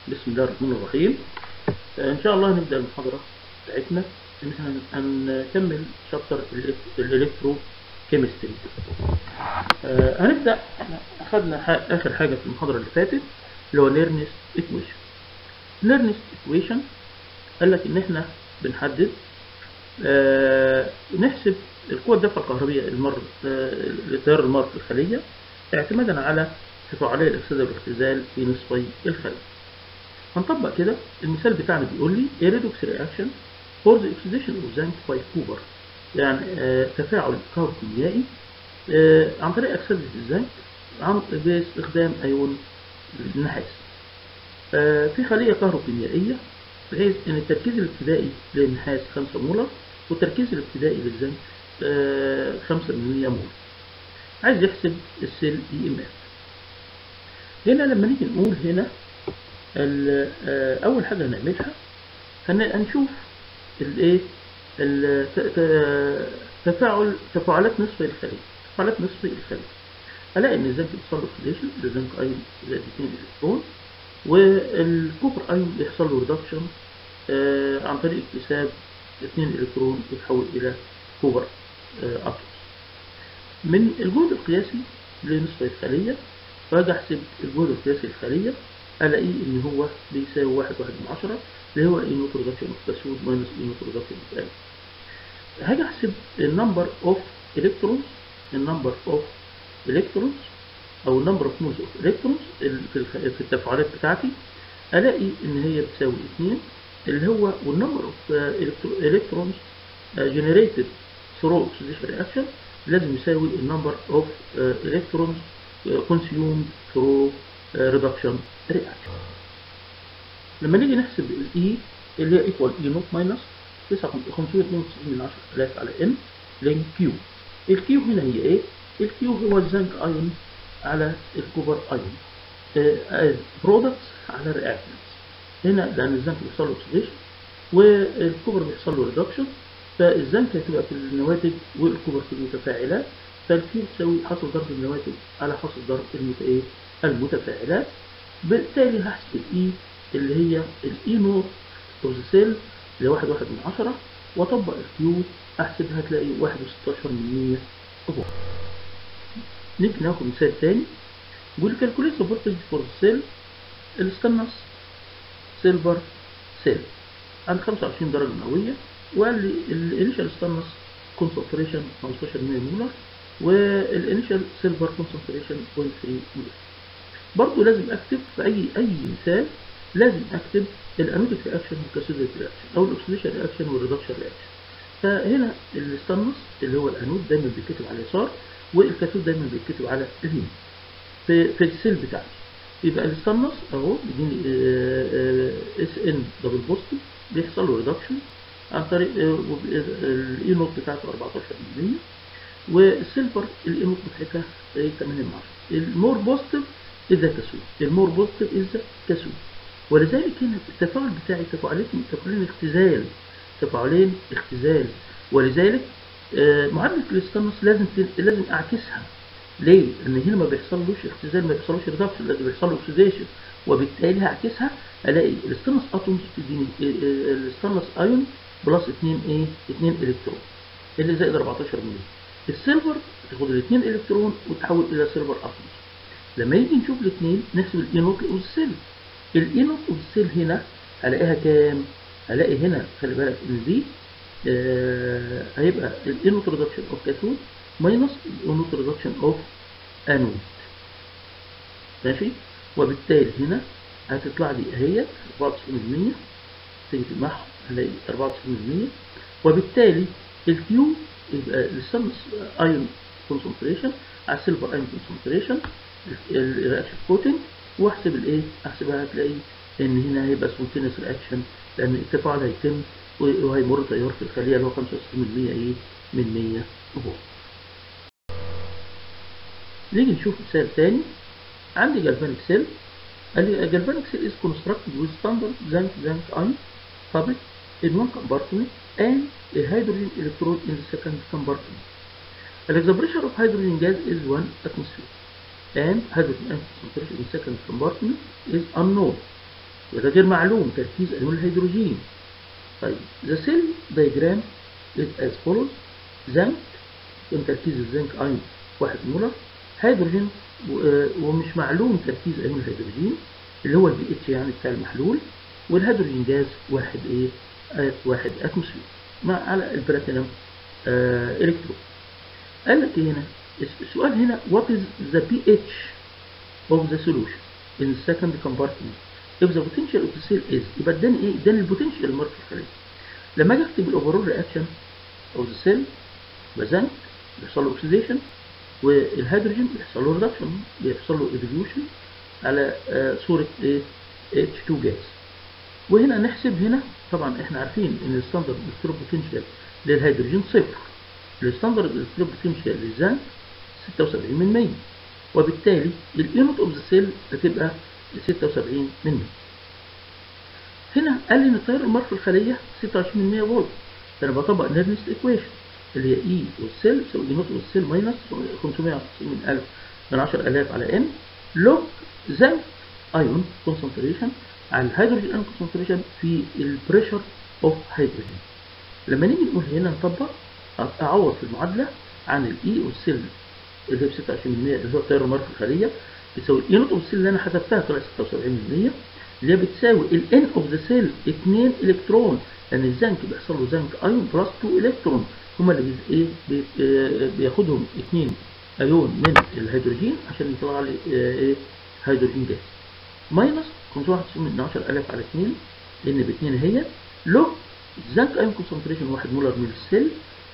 بسم الله الرحمن الرحيم آه، ان شاء الله نبدا المحاضره بتاعتنا ان احنا هنكمل شابتر الالكترو كيمستري آه، هنبدا احنا اخذنا ح- اخر حاجه في المحاضره اللي فاتت اللي هو ليرنست ايكويشن ليرنست ايكويشن قال لك ان احنا بنحدد آه، نحسب القوة الدفع الكهربية المر آه، لتيار المار في الخلية اعتمادا على تفاعلية الأكسدة والاختزال في نصفي الخلية. هنطبق كده المثال بتاعنا بيقول لي a redox reaction for the oxidation of zinc by Cooper يعني آه، تفاعل كهروكيميائي آه، عن طريق أكسدة الزنك عن باستخدام أيون النحاس. آه، في خلية كهروكيميائية بحيث ان التركيز الابتدائي للنحاس 5 مولر والتركيز الابتدائي للزنك آه، 5 مولر عايز يحسب السيل اي ام اف هنا لما نيجي نقول هنا ال- آه، اول حاجه هنعملها هن- هنشوف الايه ال- ت- ت- تفاعل تفاعلات نصف الخليه تفاعلات نصف الخليه الاقي ان الزنك بيحصل له اوكسيديشن الزنك ايون زائد 2 الكترون والكوبر ايون بيحصل له ريدكشن آه، عن طريق اكتساب 2 الكترون يتحول الى كوبر آه، اتومز من الجهد القياسي لنصف الخلية فاجي احسب الجهد القياسي للخلية الاقيه ان هو بيساوي واحد واحد من عشرة اللي هو اي نوت ريدكشن اوف تسود ماينس اي نوت ريدكشن اوف ال هاجي احسب النمبر اوف الكترونز النمبر اوف الكترونز او النمبر اوف مولز اوف الكترونز في الخ- في التفاعلات بتاعتي الاقي ان هي بتساوي 2 اللي هو والنمبر اوف الكترونز generated through oxidation reaction لازم يساوي النمبر اوف الكترونز consumed through آه، reduction reaction لما نيجي نحسب الاي اللي هي equal e نوت ماينس 592 من 10000 على n لين كيو الكيو هنا هي ايه؟ الكيو هو الزنك ايون على الكوبر ايون از برودكتس على رياكتنس هنا لان الزنك بيحصل له اوكسيديشن والكوبر بيحصل له ريدكشن فالزنك هتبقى في النواتج والكوبر في المتفاعلات فالكيو تساوي حاصل ضرب النواتج على حاصل ضرب المت- إيه؟ المتفاعلات بالتالي هحسب الاي اللي هي الاي نوت اوف ذا سيل اللي واحد واحد من عشرة واطبق الكيو احسبها هتلاقي واحد وستاشر من مية أبوع نيجي ناخد مثال تاني يقول calculate the voltage for the cell الستانس سيلفر سيل عند 25 درجة مئوية وقال لي الانيشال ستانس كونسنتريشن 15 ملي مولر والانيشال سيلفر كونسنتريشن 0.3 مولر برضه لازم اكتب في اي اي مثال لازم اكتب الانوديك رياكشن والكاثوديك رياكشن او الاكسيديشن رياكشن والريدكشن رياكشن فهنا الستانس اللي هو الانود دايما بيتكتب على اليسار والكاثود دايما بيتكتب على اليمين في في السيل بتاعتي يبقى الستانس اهو بيديني اس ان دبل بوزيتيف بيحصل له ريدكشن عن طريق الاي نوت بتاعته 14% والسيلفر الاي نوت بتاعتها 8 من 10 المور بوزيتيف اذا كسود المور بوزيتيف اذا كسود ولذلك هنا التفاعل بتاعي تفاعلين تفاعلين اختزال تفاعلين اختزال ولذلك آه، معادله الاستانس لازم ت- لازم اعكسها ليه؟ لان هنا ما بيحصلوش اختزال ما بيحصلوش ريدكشن لازم بيحصل له اوكسيديشن وبالتالي هعكسها الاقي الاستانس اتومز تديني الاستانس ايون بلس 2 ايه؟ 2 الكترون اللي زائد 14 ملي السيلفر تاخد الاثنين الكترون وتحول الى سيلفر اتومز لما يجي نشوف الاثنين نحسب الاي نوت اوف السيل الاي نوت اوف السيل هنا هلاقيها كام؟ هلاقي هنا خلي بالك ان دي آه هيبقى الاي نوت ريدكشن اوف كاثود ماينس الاي نوت ريدكشن اوف انود ماشي وبالتالي هنا هتطلع لي اهي 94% تيجي تجمعهم هلاقي 94% وبالتالي الكيو يبقى السنس ايون كونسنتريشن على السيلفر ايون كونسنتريشن الرياكشن كوتنج واحسب الايه احسبها هتلاقي ان هنا هيبقى سبونتينيوس رياكشن لان التفاعل هيتم وهيمر تيار في الخليه اللي هو 65% ايه من 100 أبوع نيجي نشوف مثال تاني عندي جالفانيك سيل قال لي جالفانيك سيل is constructed with standard zinc zinc ion coupled in one compartment and a hydrogen electrode in the second compartment. And the pressure of hydrogen gas is 1 atmosphere and hydrogen atom concentration in second compartment is unknown. وده غير معلوم تركيز ايون الهيدروجين طيب the cell diagram is as follows زنك كان تركيز الزنك ايون 1 مولر هيدروجين و- ومش معلوم تركيز ايون الهيدروجين اللي هو البي اتش يعني بتاع المحلول والهيدروجين جاز واحد ايه آه، واحد اتموسفير مع على البلاتينم آه الكترون قال لك إيه هنا السؤال هنا what is the pH of the solution in the second compartment if the potential of the cell is يبقى اداني ايه اداني البوتنشال المرة الخلية لما اجي اكتب الاوفرول رياكشن of the cell بزنك بيحصل له اوكسيديشن والهيدروجين بيحصل له ريدكشن بيحصل له ايفوليوشن على آه، صورة ايه H2 جاز وهنا نحسب هنا طبعا احنا عارفين ان الستاندرد الكترون بوتنشال للهيدروجين صفر الستاندرد الكترون بوتنشال للزنك 76 من 100 وبالتالي اليونت اوف ذا سيل هتبقى 76 من 100 هنا قال لي ان التيار المر في الخليه 26 من 100 فولت فانا بطبق نيرنست ايكويشن اللي هي اي والسيل تساوي اي نوت والسيل ماينس 590 من 1000 من 10000 على ان لوج زنك ايون كونسنتريشن على الهيدروجين ايون كونسنتريشن في البريشر اوف هيدروجين لما نيجي نقول هنا نطبق اعوض في المعادله عن الاي والسيل اللي هي ب 26% اللي هو التيار المر في الخليه بتساوي الاي نوت اوف السيل اللي انا حسبتها طلعت 76% اللي هي بتساوي الان اوف ذا سيل 2 الكترون لان الزنك بيحصل له زنك ايون بلس 2 الكترون هما اللي بيز- ايه بي- آه، بياخدهم 2 ايون من الهيدروجين عشان يطلع لي آه، ايه هيدروجين جاز ماينس 591 من 10000 على 2 لان ب 2 هي لو زنك ايون كونسنتريشن 1 مولر من السيل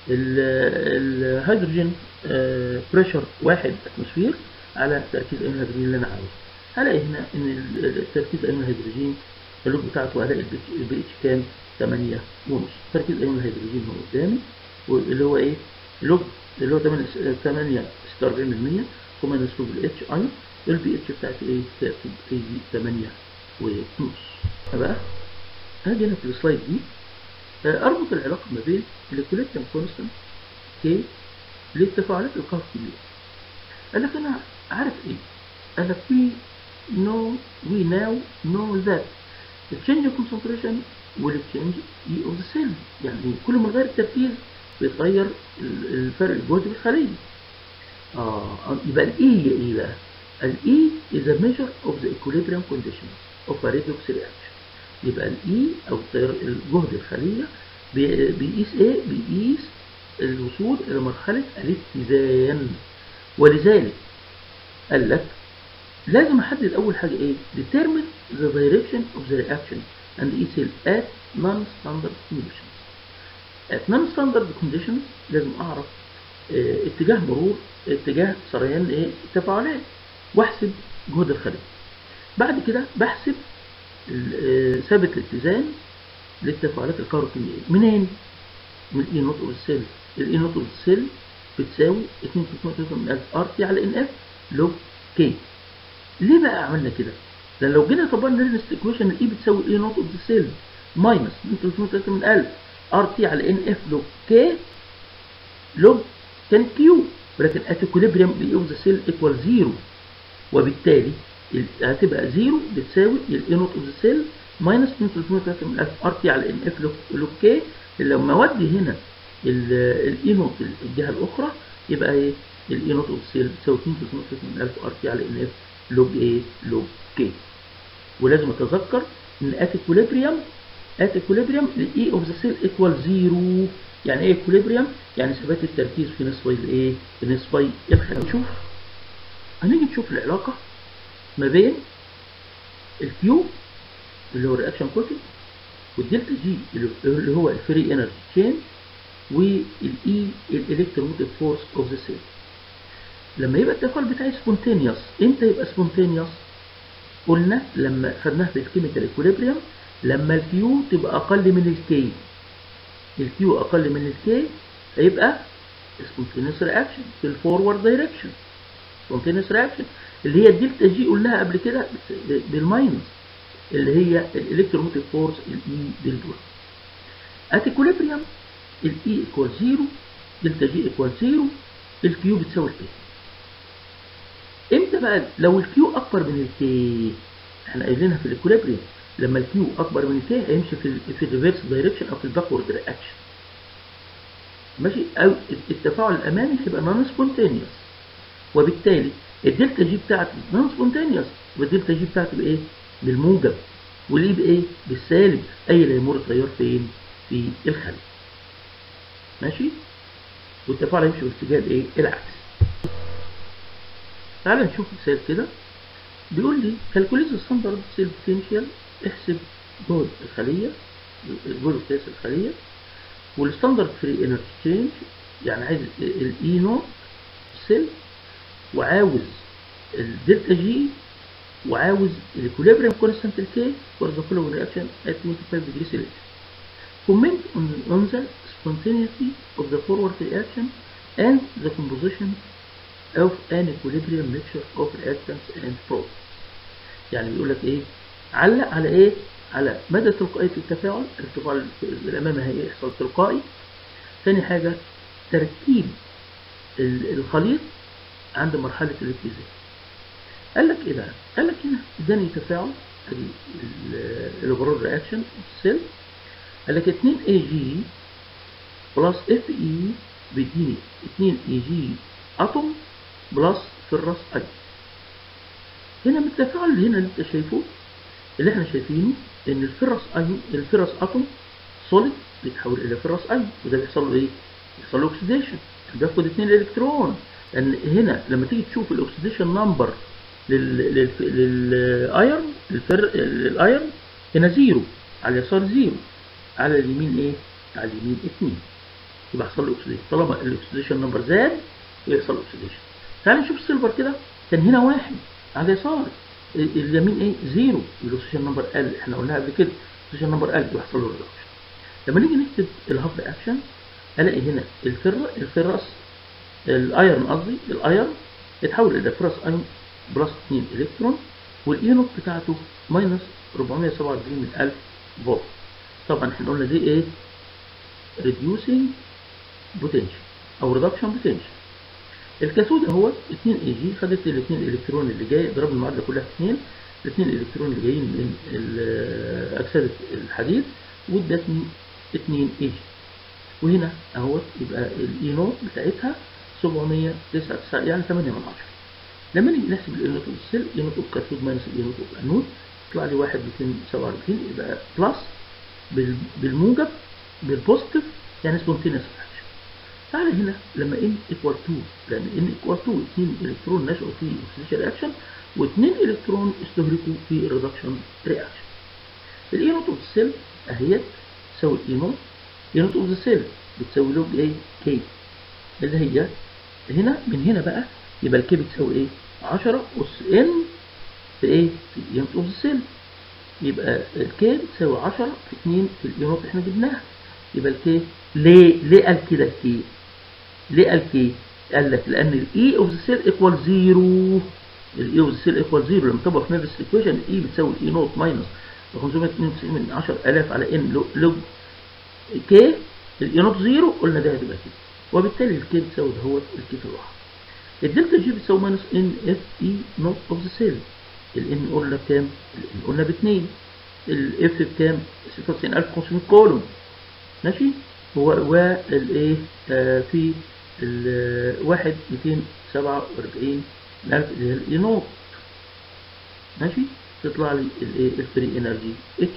ال- الهيدروجين بريشر 1 اتموسفير على تركيز ايون الهيدروجين اللي انا عاوزه هلاقي هنا ان ال- ال- تركيز ايون الهيدروجين اللوج بتاعته هلاقي البي اتش كام 8 ونص تركيز ايون الهيدروجين هو قدامي واللي هو ايه لوج اللي هو 8 8 46% ثم نسلوب الاتش ايون البي اتش بتاعتي ايه تأتي في 8 ونص بقى هاجي هنا في السلايد دي آه، اربط العلاقه ما بين الكوليكتيف كونستنت كي للتفاعلات الكهربائيه قال لك انا عارف ايه قال لك we know we now know that the change in concentration will change E of the cell يعني كل ما نغير التركيز بيتغير ال- الفرق الجهد في الخلية اه يبقى الاي هي ايه بقى الاي is a measure of the equilibrium condition of a redox reaction يبقى الاي او التيار- الجهد الخلية بي- بيقيس ايه بيقيس الوصول الى مرحلة الاتزان ولذلك قال لك لازم احدد اول حاجه ايه determine the direction of the reaction and its at non-standard conditions at non-standard conditions لازم اعرف اه اتجاه مرور اتجاه سريان ايه التفاعلات واحسب جهد الخلية بعد كده بحسب ال- اه ثابت الاتزان للتفاعلات الكهروكيميائية منين؟ من الاي نوت اوف السيل الاي نوت اوف السيل بتساوي 2 من 1000 ار تي على ان اف لوج كي ليه بقى عملنا كده؟ لان لو جينا طبقنا النست ايكويشن الاي بتساوي اي نوت اوف ذا سيل ماينس 303 من 1000 ار تي على ان اف لوج كي لوج كان كيو ولكن ات اكوليبريم الاي اوف ذا سيل ايكوال زيرو وبالتالي ال- هتبقى زيرو بتساوي الاي نوت اوف ذا سيل ماينس 303 من 1000 ار تي على ان اف لوج لوج كي لما اودي هنا الاي نوت الجهه الاخرى يبقى ايه الاي نوت اوف سيل تساوي 2300 من 1000 ار تي على ان اف لوج ايه لوج كي ولازم اتذكر ان ات اكوليبريم ات اكوليبريم الاي اوف ذا سيل ايكوال زيرو يعني ايه اكوليبريم يعني ثبات التركيز في نصفي الايه في نصفي الخلية نشوف هنيجي نشوف العلاقه ما بين الكيو اللي هو الرياكشن كوفيشنت والدلتا جي اللي هو الفري انرجي تشين والاي الالكتروموتيف فورس اوف ذا سيل لما يبقى التفاعل بتاعي سبونتينيوس امتى يبقى سبونتينيوس قلنا لما خدناها في الكيميكال ايكوليبريم لما الكيو تبقى اقل من الكي الكيو اقل من الكي هيبقى سبونتينيوس رياكشن في الفورورد دايركشن سبونتينيوس رياكشن اللي هي الدلتا جي قلناها قبل كده بالماينس اللي هي الالكتروموتيف فورس الاي دلتا ات ايكوليبريم الاي ايكوال زيرو دلتا جي ايكوال زيرو الكيو بتساوي الكي امتى بقى لو الكيو اكبر من الكي احنا قايلينها في الاكوليبريم لما الكيو اكبر من الكي هيمشي في ال في الريفرس دايركشن او في الباكورد رياكشن ماشي او التفاعل الامامي هيبقى نون سبونتينيوس وبالتالي الدلتا جي بتاعتي نون سبونتينيوس والدلتا جي بتاعتي بايه بالموجب والايه بايه بالسالب اي لا يمر التيار فين في الخلية ماشي والتفاعل هيمشي باتجاه الايه العكس تعال نشوف مثال كده بيقول لي كالكوليت ستاندرد سيل بوتنشال احسب جهد الخلية جهد قياس الخلية والستاندرد فري انرجي تشينج يعني عايز الاي نوت سيل وعاوز الدلتا جي وعاوز الاكوليبريم كونستانت الكي for the following reaction at 25 degrees Celsius. Comment on, on the spontaneity of the forward reaction and the composition of an equilibrium mixture of reactants and products. يعني بيقول لك ايه علق على ايه على مدى تلقائية التفاعل التفاعل الامامي هيحصل تلقائي ثاني حاجة ترتيب الخليط عند مرحلة الاتزان قال لك ايه بقى قال لك هنا اداني تفاعل ادي الاوفرول رياكشن سيل قال لك 2 اي جي بلس اف اي بيديني 2 اي جي اتوم بلس فيرس اي هنا من التفاعل اللي هنا اللي انت شايفه اللي احنا شايفينه ان الفيرس اي الفيرس اتوم سوليد بيتحول الى فيرس اي وده بيحصل له ايه؟ بيحصل له اوكسيديشن بياخد 2 الكترون لان هنا لما تيجي تشوف الاكسيديشن نمبر للايرن الفر الايرن هنا زيرو على اليسار زيرو على اليمين ايه؟ على اليمين 2 يبقى حصل له اوكسيديشن طالما الاكسيديشن نمبر زاد يحصل اوكسيديشن تعال نشوف السيلفر كده كان هنا واحد على اليسار اليمين ايه؟ زيرو الاكسيديشن نمبر قل احنا قلناها قبل كده الاكسيديشن نمبر قل يحصل له ريدكشن لما نيجي نكتب الهاف رياكشن الاقي هنا الفر الفرس الايرن قصدي الايرن يتحول الى فرس ايرون بلس 2 الكترون والاينوت بتاعته ماينس 447 من 1000 فولت طبعا احنا قلنا دي ايه reducing potential او reduction potential الكاثود اهو 2 اي جي خدت الاثنين الكترون اللي جاي ضرب المعادله كلها في 2 الاثنين الكترون اللي جايين من اكسده الحديد وادتني 2 اي جي وهنا اهوت يبقى الاي نوت بتاعتها 799 يعني 8 من 10 لما نيجي نحسب الاينوت اوف السيل اينوت اوف كاثود ماينس الاينوت اوف انود يطلع لي 1 247 يبقى بلس بالموجب بالبوزيتيف يعني سبونتينيوس فراكشن تعالى هنا لما ان ايكوال 2 لان ان ايكوال 2 2 الكترون نشأوا في اوكسيديشن رياكشن و2 الكترون استهلكوا في الريدكشن رياكشن الاينوت اوف السيل اهيت تساوي الاينوت اينوت اوف ذا سيل بتساوي لوج ايه كي اللي هي هنا من هنا بقى يبقى الكي بتساوي ايه 10 اس ان في ايه في الايونت اوف السيل يبقى الكي بتساوي 10 في 2 في الايونت احنا جبناها يبقى الكي ليه ليه قال كده الكي ليه قال كي قال لك لان الاي اوف ذا سيل ايكوال زيرو الاي اوف ذا سيل ايكوال زيرو لما تطبق في نفس الايكويشن الاي بتساوي الاي نوت ماينس 592 من 10000 على ان لوج كي الاي نوت زيرو قلنا ده هتبقى كده وبالتالي الكي بتساوي دهوت الكي في الواحد الدلتا جي بتساوي ماينس ان اف اي نوت اوف ذا سيل الان قلنا بكام؟ الان قلنا باتنين الاف بكام؟ 96500 كولوم ماشي؟ هو والايه آه في الواحد 247 الف اللي هي الاي نوت ماشي؟ تطلع لي الايه الفري انرجي اتش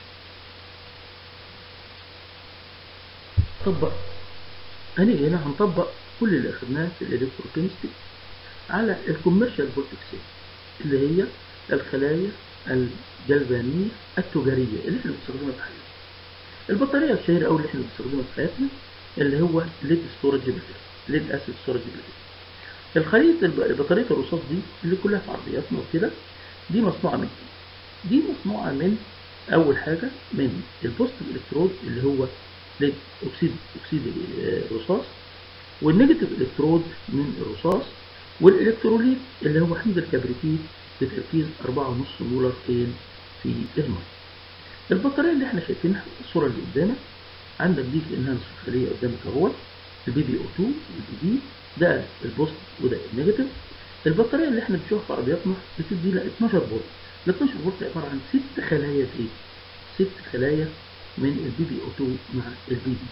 طبق هنيجي هنا هنطبق كل اللي اخدناه في الالكتروكيمستري على الكوميرشال فولتيك سيل اللي هي الخلايا الجلبانية التجارية اللي احنا بنستخدمها في حياتنا البطارية الشهيرة أوي اللي احنا بنستخدمها في حياتنا اللي هو ليد ستورج باتري ليد اسيد ستورج باتري الخليط بطارية الرصاص دي اللي كلها في عربياتنا وكده دي مصنوعة من دي مصنوعة من أول حاجة من البوزيتيف الكترود اللي هو ليد أكسيد أكسيد رصاص والنيجاتيف الكترود من الرصاص والالكتروليت اللي هو حمض الكبريتيت بتركيز 4.5 مولر فين في الماء البطاريه اللي احنا شايفينها الصوره اللي قدامك عندك دي كانها نصف خليه قدامك اهوت البي بي او 2 والبي دي ده البوست وده النيجاتيف البطاريه اللي احنا بنشوفها في عربياتنا بتدي لها 12 فولت ال 12 فولت عباره عن ست خلايا في ست خلايا من البي بي او 2 مع البي بي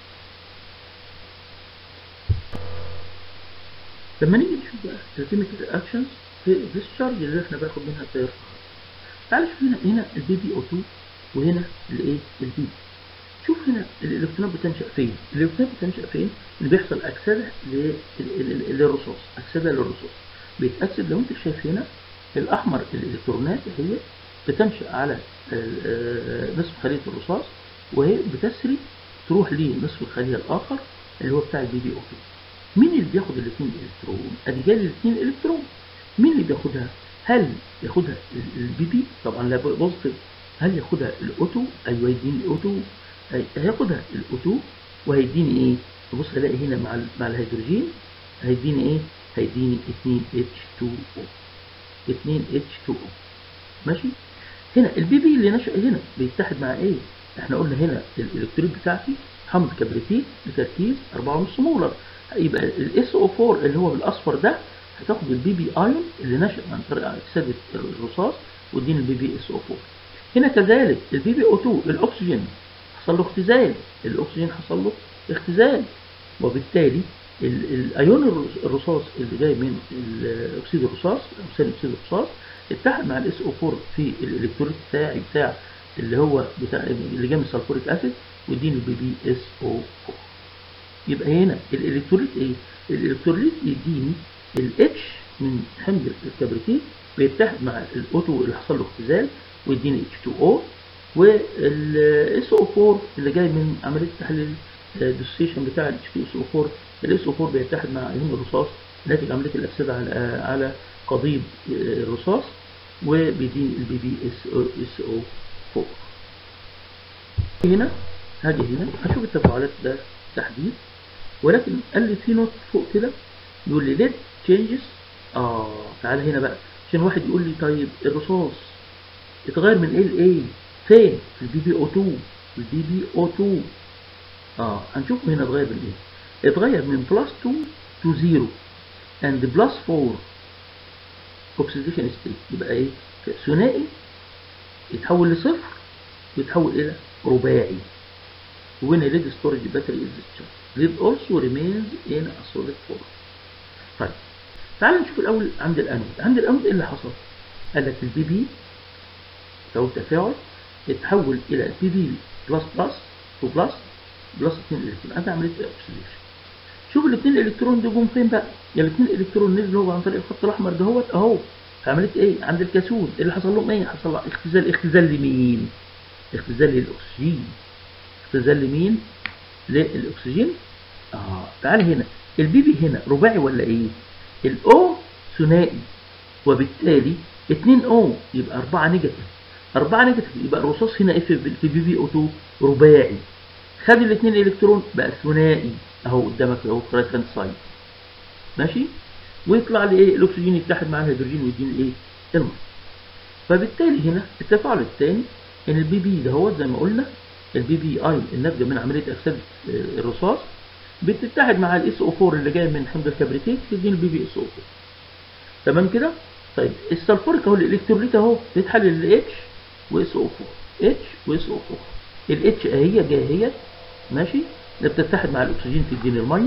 لما نيجي نشوف بقى الكيميكال رياكشنز في الديسشارج اللي احنا باخد منها التيار تعال شوف هنا هنا البي بي او 2 وهنا الايه البي بي شوف هنا الالكترونات بتنشا فين الالكترونات بتنشا فين اللي بيحصل اكسده للرصاص اكسده للرصاص بيتاكسد لو انت شايف هنا الاحمر الالكترونات هي بتنشا على نصف خليه الرصاص وهي بتسري تروح لنصف الخليه الاخر اللي هو بتاع البي بي او 2 مين اللي بياخد الاثنين الكترون ادي جالي الاثنين الكترون مين اللي بياخدها هل ياخدها البي بي طبعا لا بوزيتيف هل ياخدها الاوتو ايوه يديني الاوتو هياخدها الاوتو وهيديني ايه تبص الاقي هنا مع مع الهيدروجين هيديني ايه هيديني 2 H2O 2 H2O ماشي هنا البي بي اللي نشأ هنا بيتحد مع ايه احنا قلنا هنا الالكتريك بتاعتي حمض كبريتيك بتركيز 4.5 مولر يبقى الاس او 4 اللي هو بالاصفر ده هتاخد البي بي ايون اللي نشأ عن طريق اكسده الرصاص واديني البي بي اس او 4 هنا كذلك البي بي او 2 الاكسجين حصل له اختزال الاكسجين حصل له اختزال وبالتالي الايون الرصاص اللي جاي من اكسيد الرصاص ثاني اكسيد الرصاص اتحد مع الاس او 4 في الالكتروليت بتاعي بتاع اللي هو بتاع اللي جاي من السلفوريك اسيد ويديني البي بي اس او 4 يبقى هنا الالكتروليت ايه الالكتروليت يديني الاتش من حمض الكبريتيك بيتحد مع الاوتو اللي حصل له اختزال ويديني H2O والاس او 4 اللي جاي من عمليه تحليل الديسوسيشن بتاع ال H2SO4 الاس او 4 بيتحد مع ايون الرصاص ناتج عمليه الاكسده على على قضيب الرصاص وبيديني البي بي اس او 4 هنا هاجي هنا هشوف التفاعلات ده تحديد ولكن قال لي في نوت فوق كده يقول لي ليد تشينجز اه تعالى هنا بقى عشان واحد يقول لي طيب الرصاص اتغير من ايه لايه فين في البي بي او 2 البي بي او 2 اه هنشوف هنا اتغير من ايه اتغير من بلس 2 تو 0 and بلس 4 oxidation state يبقى ايه ثنائي يتحول لصفر ويتحول الى رباعي when a lead storage battery is discharged lead also remains in a solid form طيب تعال نشوف الاول عند الانود عند الانود ايه اللي حصل قال لك البي بي لو التفاعل اتحول الى بي بي بلس بلس تو بلس بلس 2 الكترون ادي عمليه الاكسيديشن شوف الاثنين الكترون دول جم فين بقى الاثنين الكترون نزلوا عن طريق الخط الاحمر دهوت اهو في عمليه ايه عند الكاثود اللي حصل لهم ايه حصل اختزال اختزال لمين اختزال للاكسجين اختزال لمين للاكسجين اه تعال هنا البي بي هنا رباعي ولا ايه الاو ثنائي وبالتالي 2 او يبقى 4 نيجاتيف 4 نيجاتيف يبقى الرصاص هنا اف في بي بي او 2 رباعي خد الاثنين الكترون بقى ثنائي اهو قدامك اهو في رايت هاند سايد ماشي ويطلع لي ايه الاكسجين يتحد مع الهيدروجين ويديني ايه الميه فبالتالي هنا التفاعل الثاني ان البي بي ده هو زي ما قلنا البي بي اي الناتجه من عمليه اكسده الرصاص بتتحد مع الاس او 4 اللي جاي من حمض الكبريتيك تديني البي بي اس او 4 تمام كده طيب السلفوريك اهو الالكتروليت اهو بيتحلل ل اتش واس او 4 اتش واس او 4 الاتش اهي جايه اهي ماشي اللي بتتحد مع الاكسجين تديني الميه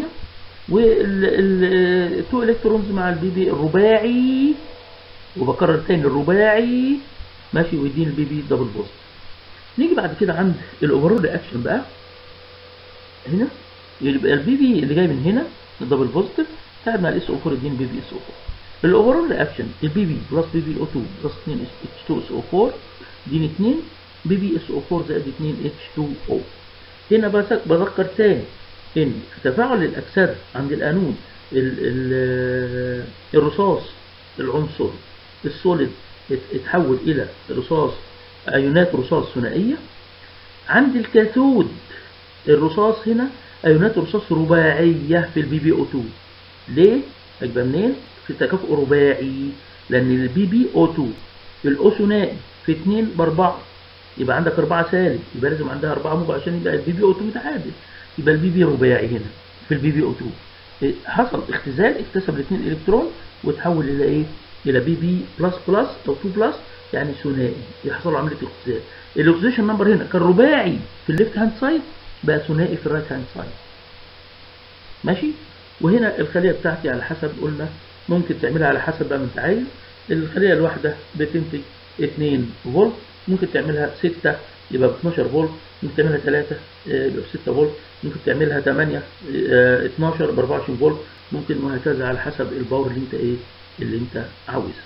والتو الكترونز مع البي بي الرباعي وبكرر تاني الرباعي ماشي ويديني البي بي دبل بوست نيجي بعد كده عند الاوفرول رياكشن بقى هنا يبقى البي بي اللي جاي من هنا الدبل بوزيتيف تعب مع الاس او 4 يديني بي بي اس او 4 الاوفرول رياكشن البي بي بلس بي بي او 2 بلس 2 اتش 2 اس او 4 يديني 2 بي بي اس او 4 زائد 2 اتش 2 او هنا بذكر تاني ان في تفاعل الاكسده عند الانود ال ال الرصاص العنصر السوليد اتحول الى رصاص ايونات رصاص ثنائيه عند الكاثود الرصاص هنا ايونات رصاص رباعيه في البي بي او 2 ليه اجيبها منين في تكافؤ رباعي لان البي بي او 2 الاو ثنائي في 2 ب 4 يبقى عندك 4 سالب يبقى لازم عندها 4 موجب عشان يبقى البي بي او 2 متعادل يبقى البي بي رباعي هنا في البي بي او 2 حصل اختزال اكتسب الاثنين الكترون وتحول الى ايه الى بي بي بلس بلس او 2 بلس يعني ثنائي يحصل له عمليه اختزال الاكسجين نمبر هنا كان رباعي في الليفت هاند سايد بقى ثنائي في الرايت هاند سايد ماشي وهنا الخليه بتاعتي على حسب قلنا ممكن تعملها على حسب بقى ما انت عايز الخليه الواحده بتنتج 2 فولت ممكن تعملها 6 يبقى ب 12 فولت ممكن تعملها 3 يبقى ب 6 فولت ممكن تعملها 8 آه، 12 ب 24 فولت ممكن وهكذا على حسب الباور اللي انت ايه اللي انت عاوزها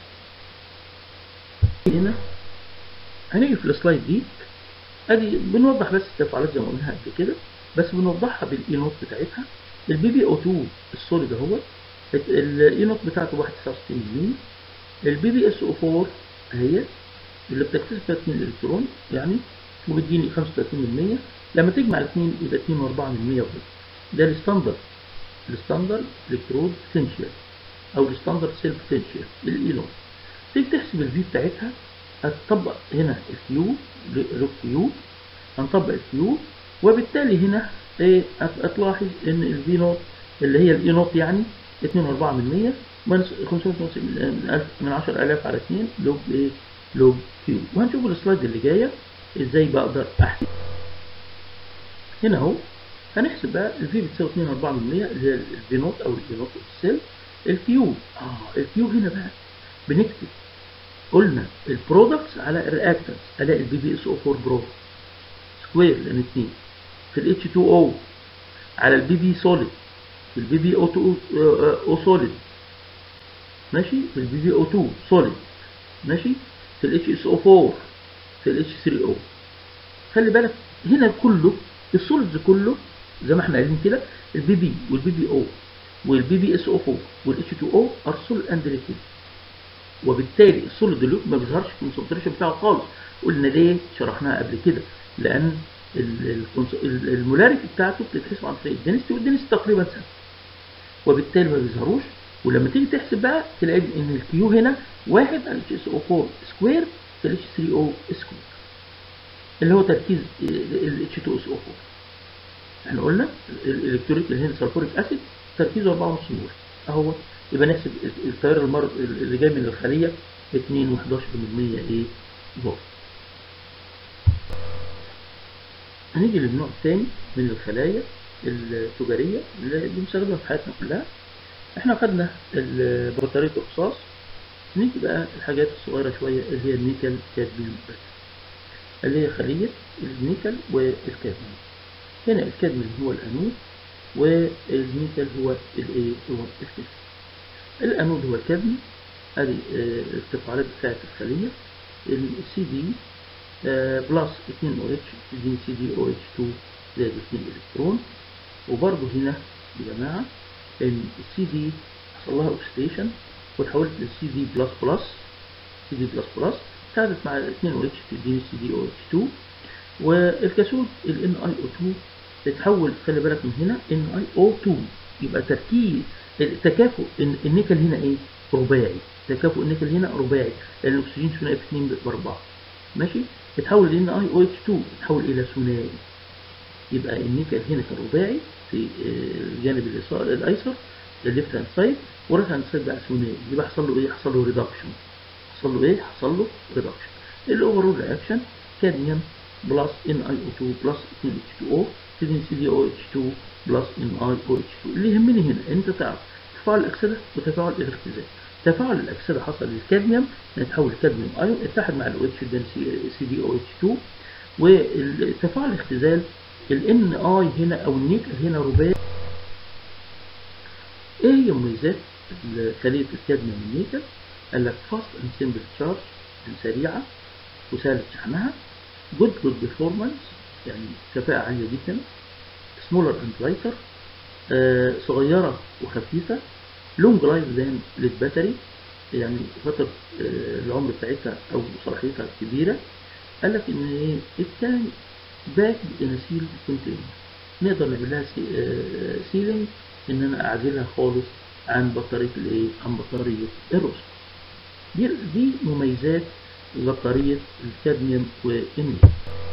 هنا هنيجي في السلايد دي ادي بنوضح بس التفاعلات زي ما قلنا قبل كده بس بنوضحها بالاي نوت بتاعتها البي بي او 2 السوليد اهو الاي نوت بتاعته 1.69 البي بي اس او 4 اهي اللي بتكتسب فيها 2 الكترون يعني وبتديني 35% لما تجمع الاثنين يبقى 2.4% فولت ده الستاندرد الستاندرد الكترود بوتنشال او الستاندرد سيل بوتنشال الاي نوت تيجي تحسب الفي بتاعتها هتطبق هنا الكيو لوك كيو هنطبق الكيو وبالتالي هنا ايه هت- هتلاحظ ان الفي نوت اللي هي الاي نوت يعني 2.4% من 550 من 10000 على 2 لوج ايه لوج كيو وهنشوف السلايد اللي جايه ازاي بقدر احسب هنا اهو هنحسب بقى الفي بتساوي 2.4% اللي هي الفي نوت او الفي نوت السيل الكيو اه الكيو هنا بقى بنكتب قلنا البرودكتس على الرياكتنس الاقي البي بي اس او 4 برو سكوير لان 2 في الاتش 2 او على البي بي سوليد في البي بي او 2 او سوليد ماشي في البي بي او 2 سوليد ماشي في الاتش اس او 4 في الاتش 3 او خلي بالك هنا كله السوليدز كله زي ما احنا قايلين كده البي بي والبي بي او والبي بي اس او 4 والاتش 2 او ار سوليد اند ليكويد وبالتالي السوليد اللي ما بيظهرش في الكونسنتريشن بتاعه خالص قلنا ليه شرحناها قبل كده لان ال- الكونس- ال- المولاريتي بتاعته بتتحسب عن طريق الدنستي والدنستي تقريبا ثابت وبالتالي ما بيظهروش ولما تيجي تحسب بقى تلاقي ان الكيو هنا 1 على اتش اس او 4 سكوير في الاتش 3 او سكوير اللي هو تركيز الاتش 2 اس او 4 احنا قلنا الالكتريك اللي هنا سلفوريك اسيد تركيزه 4.5 مول اهو يبقى نحسب التيار المر اللي جاي من الخليه 2 و11% ايه فولت هنيجي للنوع الثاني من الخلايا التجاريه اللي بنستخدمها في حياتنا كلها احنا خدنا البطاريه الرصاص نيجي بقى الحاجات الصغيره شويه اللي هي النيكل كادميوم بس اللي هي خليه النيكل والكادميوم هنا الكادميوم هو الانود والنيكل هو الايه هو الكادميوم الانود هو الكادميوم ادي آه، التفاعلات بتاعت الخليه السي دي بلس 2 او اتش تديني سي دي او اتش 2 زائد 2 الكترون وبرضه هنا يا جماعه ان السي دي حصل لها اوكسيديشن وتحولت للسي دي بلس بلس سي دي بلس بلس ساعدت مع 2 او اتش تديني سي دي او اتش 2 والكاثود ال ان اي او 2 تتحول خلي بالك من هنا ان اي او 2 يبقى تركيز التكافؤ الن- النيكل هنا ايه؟ رباعي تكافؤ النيكل هنا رباعي لان الاكسجين ثنائي في 2 باربعه ماشي تتحول ال ان اي او اتش 2 تتحول الى ثنائي يبقى النيكل هنا كان رباعي في آه، الجانب اليسار الايسر الليفت هاند سايد والرايت هاند سايد بقى ثنائي يبقى حصل له ايه؟ حصل له ريدكشن حصل له ايه؟ حصل له ريدكشن الاوفرول رياكشن كادميوم بلس ان اي او 2 بلس 2 اتش 2 او تدين سي دي او اتش 2 بلس ان اي او اتش 2 اللي يهمني هنا انت تعرف تفاعل الاكسده وتفاعل الاختزال تفاعل الاكسده حصل للكادميوم يتحول كادميوم ايون اتحد مع الاو اتش اداني سي دي او اتش 2 والتفاعل الاختزال الان اي هنا او النيكل هنا رباعي ايه هي مميزات خليه الكادميوم النيكل قال لك فاست اند سمبل تشارج سريعه وسهله شحنها جود جود بيرفورمانس يعني كفاءه عاليه جدا سمولر اند لايتر صغيره وخفيفه لونج لايف ذان للباتري يعني فتره آه، العمر بتاعتها او صلاحيتها كبيره قال لك ان ايه الكان باك ان سيل كونتينر نقدر نعمل لها سيلينج ان انا اعزلها خالص عن بطاريه الايه عن بطاريه الرسل دي دي مميزات بطاريه الكادميوم والنيكل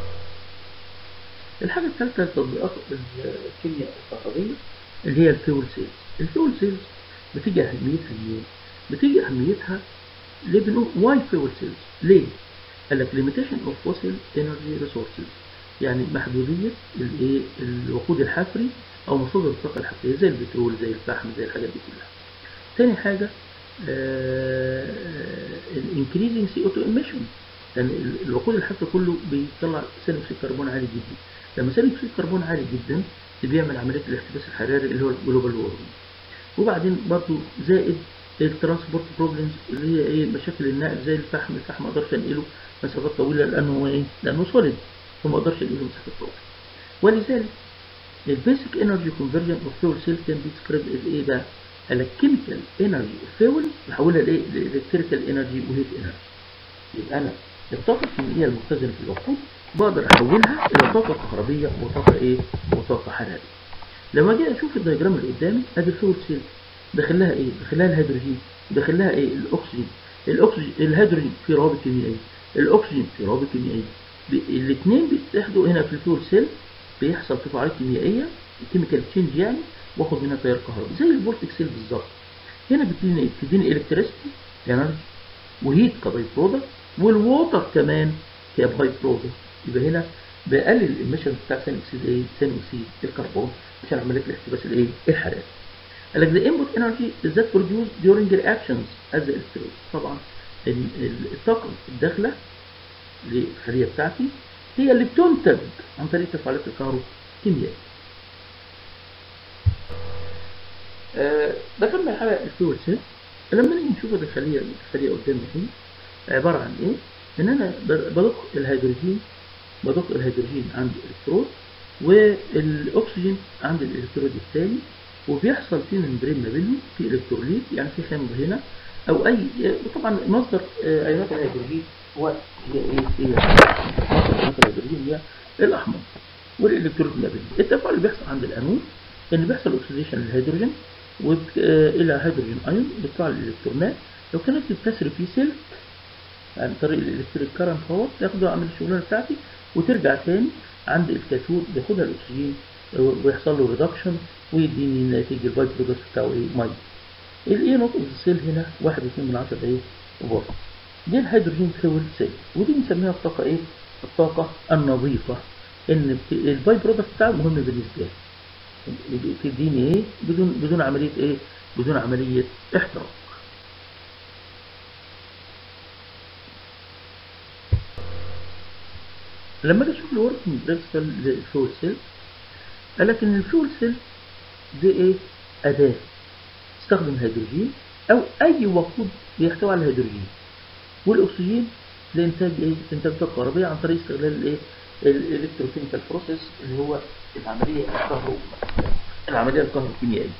الحاجه الثالثه تطبيقات الكيمياء الكهربائيه اللي هي الفيول سيلز الفيول سيلز بتيجي اهميتها منين بتيجي اهميتها ليه بنقول واي فيول سيلز ليه قال لك limitation of fossil energy resources يعني محدودية الايه الوقود الحفري او مصادر الطاقة الحفرية زي البترول زي الفحم زي الحاجات دي كلها تاني حاجة الانكريزنج سي او 2 emission لان الوقود الحفري كله بيطلع ثاني اكسيد الكربون عالي جدا لما ثاني اكسيد الكربون عالي جدا بيعمل عمليه الاحتباس الحراري اللي هو الجلوبال وورمنج وبعدين برضو زائد الترانسبورت بروبلمز اللي هي ايه مشاكل النقل زي الفحم الفحم ما اقدرش انقله مسافات طويله لانه هو ايه لانه سوليد فما اقدرش انقله مسافات طويله ولذلك البيسك انرجي كونفرجن اوف فيول سيل كان بي ديسكرايب از ايه بقى؟ قال لك كيميكال انرجي اوف فيول يحولها لايه؟ لالكتريكال انرجي وهيت انرجي يبقى انا الطاقه الكيميائيه المختزنه في الوقود بقدر احولها الى طاقه كهربيه وطاقه ايه؟ وطاقه حراريه. لما اجي اشوف الدياجرام اللي قدامي ادي الفيول سيل داخل لها ايه؟ داخل لها الهيدروجين داخل لها ايه؟ الاكسجين الاكسجين الهيدروجين في روابط كيميائيه الاكسجين في روابط كيميائيه الاثنين بيتحدوا هنا في الفيول سيل بيحصل تفاعلات كيميائيه كيميكال تشينج يعني واخد منها تيار كهربي زي الفولتيك سيل بالظبط هنا بتديني ايه؟ بتديني الكتريستي انرجي وهيت كباي برودكت والووتر كمان كباي برودكت يبقى هنا بقلل الاميشن بتاع ثاني اكسيد ايه؟ ثاني اكسيد الكربون عشان عمليه الاحتباس الايه؟ الحراري. قال لك the input energy is that produced during reactions as the electrode طبعا الطاقه الداخله للخليه بتاعتي هي اللي بتنتج عن طريق تفاعلات الكهروكيميائيه. أه بكمل على الفيول سيل لما نيجي نشوف الخليه الخليه قدامي دي عباره عن ايه؟ ان انا بدق الهيدروجين بدق الهيدروجين عند الالكترود والاكسجين عند الالكترود الثاني وبيحصل في ممبرين ما بينهم في الكتروليت يعني في خامه هنا او اي طبعا مصدر ايونات الهيدروجين هو هي ايه هي مصدر ايونات الهيدروجين هي الاحمر والالكترود ما بينهم التفاعل اللي بيحصل عند الانود ان بيحصل اوكسيديشن للهيدروجين والى هيدروجين ايون بيطلع الالكترونات لو كانت بتسري في سلك عن طريق الالكتريك كارنت اهو ياخدها اعمل الشغلانه بتاعتي وترجع تاني عند الكاثود ياخدها الاكسجين ويحصل له ريدكشن ويديني نتيجه الباي برودكت بتاعه ايه ميه الايه نقطه السيل هنا 1.2 من 10 ايه فولت دي الهيدروجين فيول سيل ودي بنسميها الطاقه ايه الطاقه النظيفه ان الباي برودكت بتاعه مهم بالنسبه لي تديني ايه بدون بدون عمليه ايه بدون عمليه احتراق لما اجي اشوف الوركينج برينسبل للفيول سيل قال لك ان الفيول سيل دي ايه اداه تستخدم هيدروجين او اي وقود بيحتوي على الهيدروجين والاكسجين لانتاج ايه انتاج طاقه كهربائيه عن طريق استغلال الايه الالكتروكيميكال بروسيس اللي هو العمليه الكهرو العمليه الكهروكيميائيه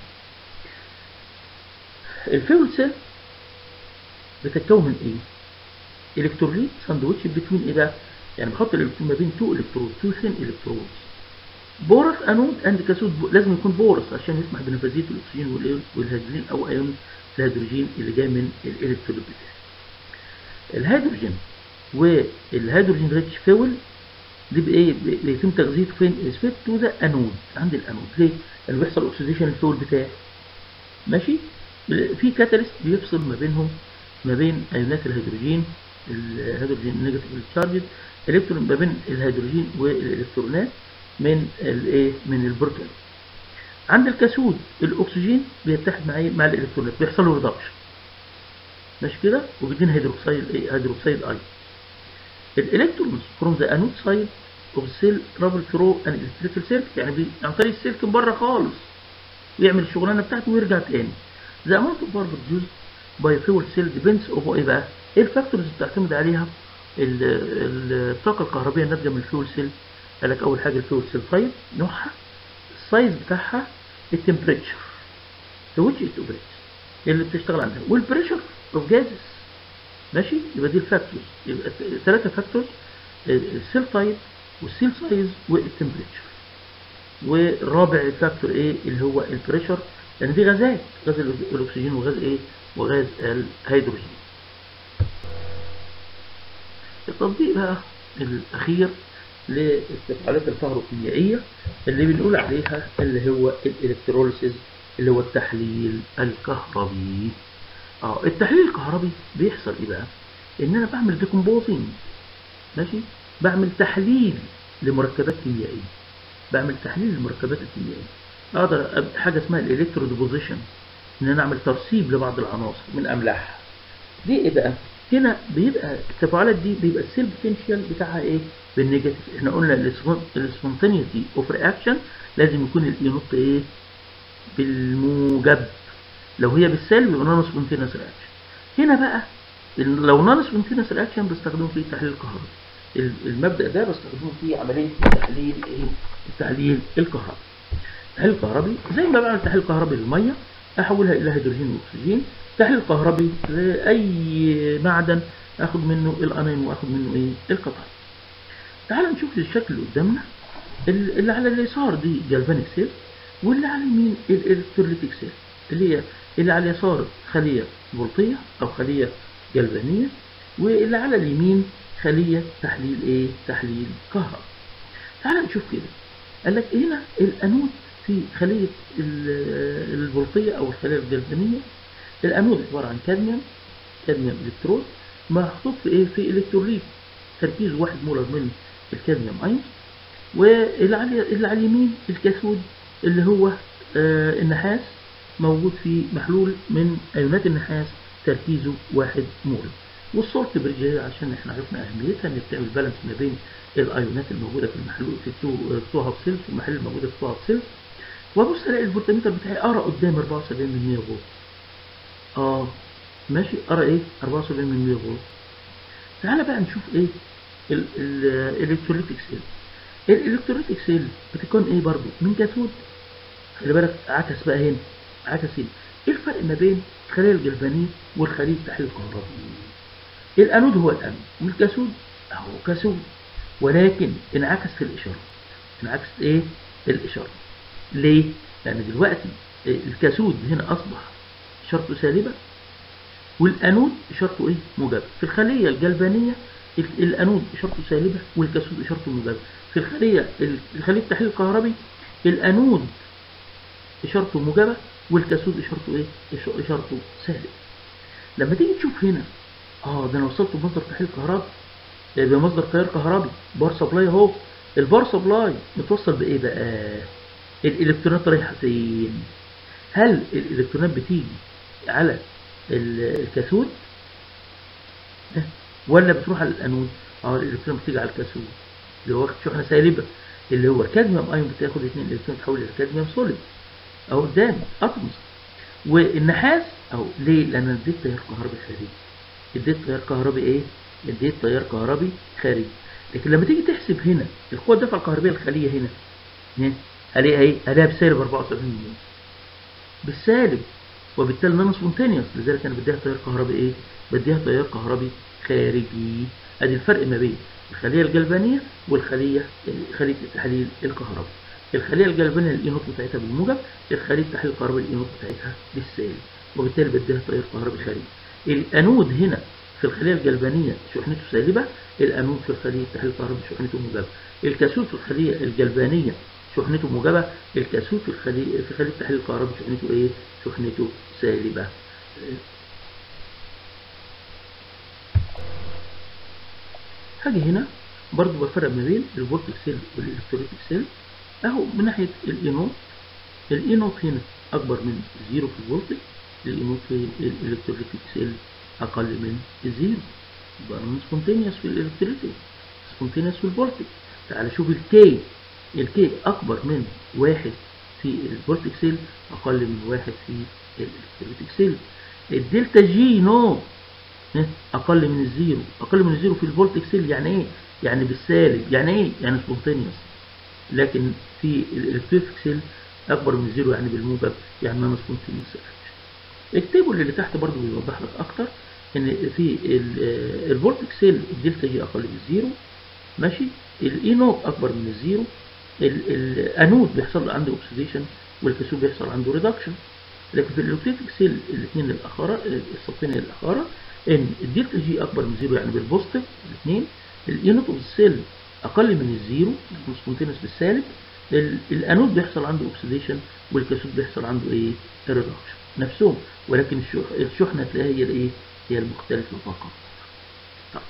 الفيول سيل بتتكون من ايه الكتروليت ساندويتش بتوين ايه بقى يعني بحط الالكترون ما بين تو الكترود تو ثين الكترودز بورس انود اند كاثود لازم يكون بورس عشان يسمح بنفاذيه الاكسجين والهيدروجين او ايون الهيدروجين اللي جاي من الالكترود بتاعي الهيدروجين والهيدروجين ريتش فيول دي بايه بيتم تغذيته فين سبيت تو ذا انود عند الانود ليه لان بيحصل اوكسيديشن الفيول بتاعي ماشي في كاتاليست بيفصل ما بينهم ما بين ايونات الهيدروجين الهيدروجين نيجاتيف تشارجد الكترون ما بين الهيدروجين والالكترونات من الايه من البروتون عند الكاثود الاكسجين بيتحد مع مع الالكترونات بيحصل له ريدكشن ماشي كده وبيدينا هيدروكسيد ايه هيدروكسيد اي الالكترونز فروم ذا انود سايد اوف سيل ترافل ثرو ان الكتريكال سيركت يعني بي... عن طريق السلك من بره خالص ويعمل الشغلانه بتاعته ويرجع تاني ذا اماونت اوف باور بروديوسد باي فيول سيل ديبندز اوف ايه بقى ايه الفاكتورز اللي بتعتمد عليها الطاقه الكهربائيه الناتجه من الفيول سيل قال لك اول حاجه الفيول سيل تايب نوعها السايز بتاعها التمبريتشر في ويتش ات اوبريتس اللي بتشتغل عندها والبريشر اوف جازز ماشي يبقى دي الفاكتورز يبقى ثلاثه فاكتورز السيل تايب والسيل سايز والتمبريتشر والرابع فاكتور ايه اللي هو البريشر لان دي غازات غاز الاكسجين وغاز ايه وغاز الهيدروجين التطبيق بقى الاخير للتفاعلات الكهروكيميائيه اللي بنقول عليها اللي هو الالكتروليسيس اللي هو التحليل الكهربي اه التحليل الكهربي بيحصل ايه بقى ان انا بعمل ديكومبوزنج ماشي بعمل تحليل لمركبات كيميائيه بعمل تحليل للمركبات الكيميائيه اقدر أب- حاجه اسمها الالكترو ديبوزيشن ان انا اعمل ترسيب لبعض العناصر من املاحها دي ايه بقى هنا بيبقى التفاعلات دي بيبقى السيل بوتنشال بتاعها ايه بالنيجاتيف احنا قلنا السبونتينيتي اوف رياكشن لازم يكون الاي نوت ايه بالموجب لو هي بالسالب يبقى نون سبونتينوس رياكشن هنا بقى ال- لو نون سبونتينوس رياكشن بستخدمه في التحليل الكهربي ال- المبدأ ده بستخدمه في عملية التحليل ايه التحليل الكهربي التحليل الكهربي زي ما بعمل تحليل كهربي للمية احولها الى هيدروجين واكسجين تحليل كهربي لاي معدن اخد منه الانين واخد منه ايه القطعي تعال نشوف الشكل اللي قدامنا ال- اللي على اليسار دي جالفانيك سيل واللي على اليمين الالكتروليتيك سيل اللي هي اللي على اليسار خلية فولتية أو خلية جلفانية واللي على اليمين خلية تحليل إيه؟ تحليل كهرباء. تعال نشوف كده. قال لك هنا الأنود في خلية ال- الفولتية أو الخلية الجلفانية الأنود عبارة عن كادميوم كادميوم إلكترود محطوط في إيه؟ في إلكتروليت تركيز واحد مولر من الكادميوم أيون واللي على اللي على اليمين الكاثود اللي هو آه النحاس موجود في محلول من ايونات النحاس تركيزه واحد مول والسولت بريدج هي عشان احنا عرفنا اهميتها ان بتعمل بالانس ما بين الايونات الموجوده في المحلول في التو التو هاف سيلز والمحاليل الموجوده في التو هاف سيلز وابص الاقي الفولتمتر بتاعي قرا قدام 74 من 100 فولت اه ماشي قرا ايه 74 من 100 فولت تعالى بقى نشوف ايه الالكتروليتيك سيل الالكتروليتيك سيل بتكون ايه برضو من كاثود خلي بالك عكس بقى هنا عكس هنا ايه الفرق ما بين الخليه الجلفانيه والخليه التحليل الكهربي الانود هو الانود والكاثود هو كاثود ولكن انعكس في الاشاره انعكس ايه الاشاره ليه لان دلوقتي الكاثود هنا اصبح اشارته سالبه والانود اشارته ايه موجبه في الخليه الجلفانيه الانود اشارته سالبه والكاثود اشارته موجبه في الخليه الخليه التحليل الكهربي الانود اشارته موجبه والكاثود اشارته ايه إش- اشارته سالب لما تيجي تشوف هنا اه ده انا وصلت بمصدر تحليل كهربي يبقى مصدر تيار كهربي بار سبلاي اهو البار سبلاي متوصل بايه بقى الالكترونات رايحه فين هل الالكترونات بتيجي على ال- الكاثود ها؟ ولا بتروح على الانود اه الالكترون بتيجي على الكاثود اللي هو واخد شحنه سالبه اللي هو الكادميوم ايون بتاخد اثنين الكترون تحول الى كادميوم سوليد اهو قدام اتمز والنحاس اهو ليه لان أنا اديت تيار كهربي خارجي اديت تيار كهربي ايه اديت تيار كهربي خارجي لكن لما تيجي تحسب هنا القوه الدفع الكهربيه الخليه هنا ها هلاقيها ايه هلاقيها بسالب 74 مليون بالسالب وبالتالي نون سبونتينيوس لذلك انا بديها تيار كهربي ايه بديها تيار كهربي خارجي ادي الفرق ما بين الخليه الجلفانيه والخليه خليه التحليل الكهربي الخليه الجلفانيه الاينوت بتاعتها بالموجب الخليه التحليل الكهربي الاينوت بتاعتها بالسالب وبالتالي بديها تيار كهربي خارجي الانود هنا في الخليه الجلفانيه شحنته سالبه الانود في الخليه التحليل الكهربي شحنته موجبه الكاثود في الخليه الجلفانيه شحنته موجبه الكاثود في الخليه في خليه التحليل الكهربي شحنته ايه شحنته سالبه حاجه هنا برضو بفرق ما بين الفولتيك سيل والالكتروليتيك سيل اهو من ناحيه الاينوت الاينوت هنا اكبر من زيرو في الفولتيك الاينوت في الالكتروليتيك سيل اقل من الزيرو يبقى انا سبونتينيوس في الالكتروليتيك سبونتينيوس في الفولتيك تعال شوف الكي الكي اكبر من واحد في الفولتيك سيل اقل من واحد في الالكتروليتيك سيل الدلتا جي نو اقل من الزيرو اقل من الزيرو في الفولتيك سيل يعني ايه يعني بالسالب يعني ايه يعني سبونتينيوس لكن في الالكتريك سيل اكبر من الزيرو يعني بالموجب يعني نون سبونتينيوس التيبل اللي تحت برضو بيوضح لك اكتر ان في الفولتيك سيل الدلتا جي اقل من الزيرو ماشي الاي نوت اكبر من الزيرو الانود بيحصل عنده اوكسيديشن والكاثود بيحصل عنده ريدكشن لكن في الالكتريك سيل الاثنين الاخرى الصفين الاخرى ان الدلتا جي اكبر من زيرو يعني بالبوزيتيف الاثنين اليونت اوف السيل اقل من الزيرو سبونتينوس بالسالب الانود بيحصل عنده اوكسيديشن والكاثود بيحصل عنده ايه ريدكشن نفسهم ولكن الشح- الشحنة تلاقيها هي الايه هي المختلفة فقط طيب.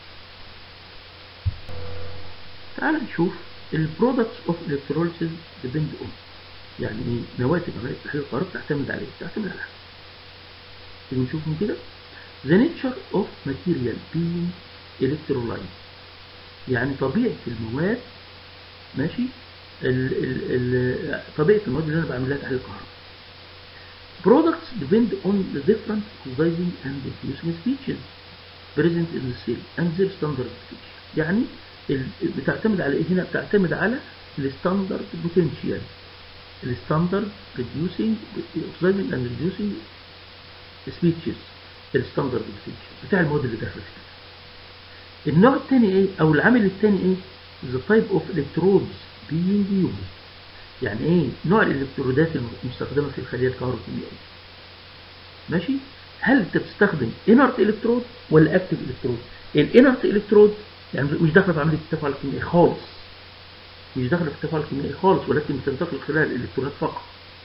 تعال نشوف البرودكتس اوف electrolysis depend on يعني ايه نواتج عملية تحليل القرار تعتمد عليه تعتمد على حاجة تيجي نشوفهم كده the nature of material being electrolyzed يعني طبيعة المواد ماشي ال ال ال طبيعة المواد اللي أنا بعمل لها تحليل كهرباء products depend on the different oxidizing and diffusing species present in the cell and their standard potential يعني ال- بتعتمد على ايه هنا بتعتمد على الستاندرد بوتنشال الستاندرد reducing oxidizing and reducing species الستاندرد بوتنشال بتاع المواد اللي داخله فيها النوع الثاني ايه او العامل الثاني ايه the type of electrodes being used يعني ايه نوع الالكترودات المستخدمه في الخليه الكهروكيميائيه ماشي هل انت بتستخدم انرت الكترود ولا اكتف الكترود الانرت الكترود يعني مش داخله في عمليه التفاعل الكيميائي خالص مش داخله في التفاعل الكيميائي خالص ولكن بتنتقل خلال الالكترونات فقط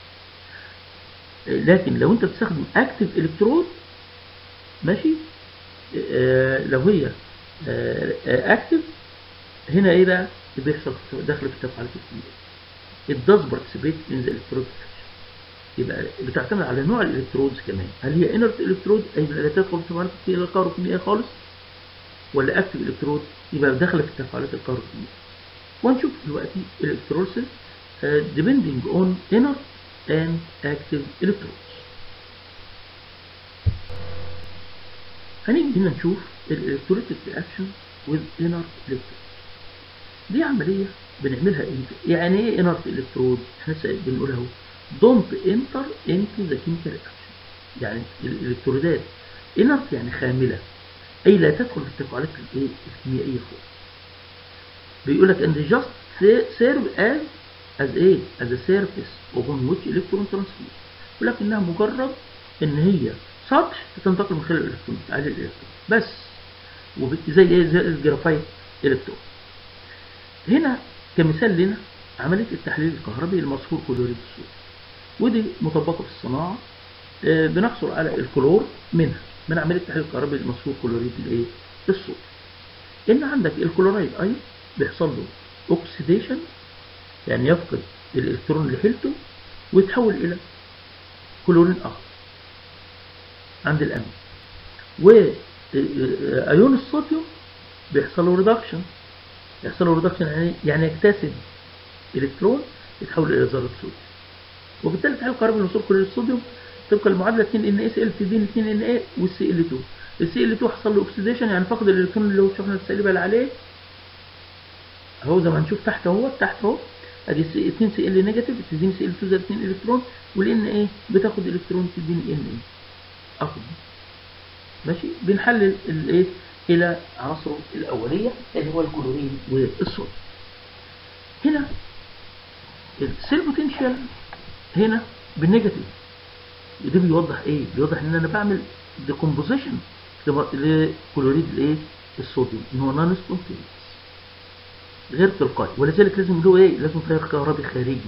لكن لو انت بتستخدم اكتف الكترود ماشي آه لو هي اكتف هنا ايه بقى بيحصل في- داخل في التفاعلات الكيميائيه it does participate in the electrode reaction. يبقى بتعتمد على نوع الالكترودز كمان هل هي inert الكترود اي لا تدخل في التفاعلات الكهروكيميائيه خالص ولا اكتف الكترود يبقى داخله في التفاعلات الكهروكيميائيه وهنشوف دلوقتي الالكتروليسيس uh, depending on inert and active electrodes هنيجي هنا نشوف الالكتروليتيك رياكشن with inert electrodes دي عملية بنعملها امتى؟ يعني ايه انرت الكترود؟ احنا لسه بنقول اهو don't enter into the chemical reaction يعني الالكترودات انرت يعني خاملة اي لا تدخل في التفاعلات الايه الكيميائية خالص بيقول لك and just serve as as ايه as a surface upon which electron transfer ولكنها مجرد ان هي سطح تنتقل من خلال الالكترون على الالكترون بس وبت- زي ايه زي الجرافايت الكترون هنا كمثال لنا عملية التحليل الكهربي لمصفور كلوريد الصوديوم ودي مطبقة في الصناعة آه، بنحصل على الكلور منها من عملية التحليل الكهربي لمصفور كلوريد الايه الصوديوم ان عندك الكلورايد ايضا بيحصل له اوكسيديشن يعني يفقد الالكترون اللي حيلته ويتحول الى كلورين اخر عند الامين وايون الصوديوم بيحصل له ريدكشن يحصل له ريدكشن يعني يعني يكتسب الكترون يتحول الى ذره صوديوم وبالتالي تحول الكهرباء للوصول كل الصوديوم طبقا للمعادله 2 ان اس ال تدين 2 ان اي والسي ال 2 السي ال 2 حصل له اوكسيديشن يعني فقد الالكترون اللي هو الشحنه السالبه اللي عليه اهو زي ما هنشوف تحت اهو تحت اهو ادي 2 سي ال نيجاتيف تديني سي ال 2 زائد 2 الكترون والان ايه بتاخد الكترون تديني ان ايه اخد ماشي بنحلل الايه الى عناصره الاوليه اللي هو الكلورين والصوديوم هنا السيل بوتنشال هنا بالنيجاتيف ده بيوضح ايه بيوضح ان انا بعمل ديكومبوزيشن لكلوريد الايه الصوديوم ان هو نون سبونتينيوس غير تلقائي ولذلك لازم له ايه لازم تيار كهربي خارجي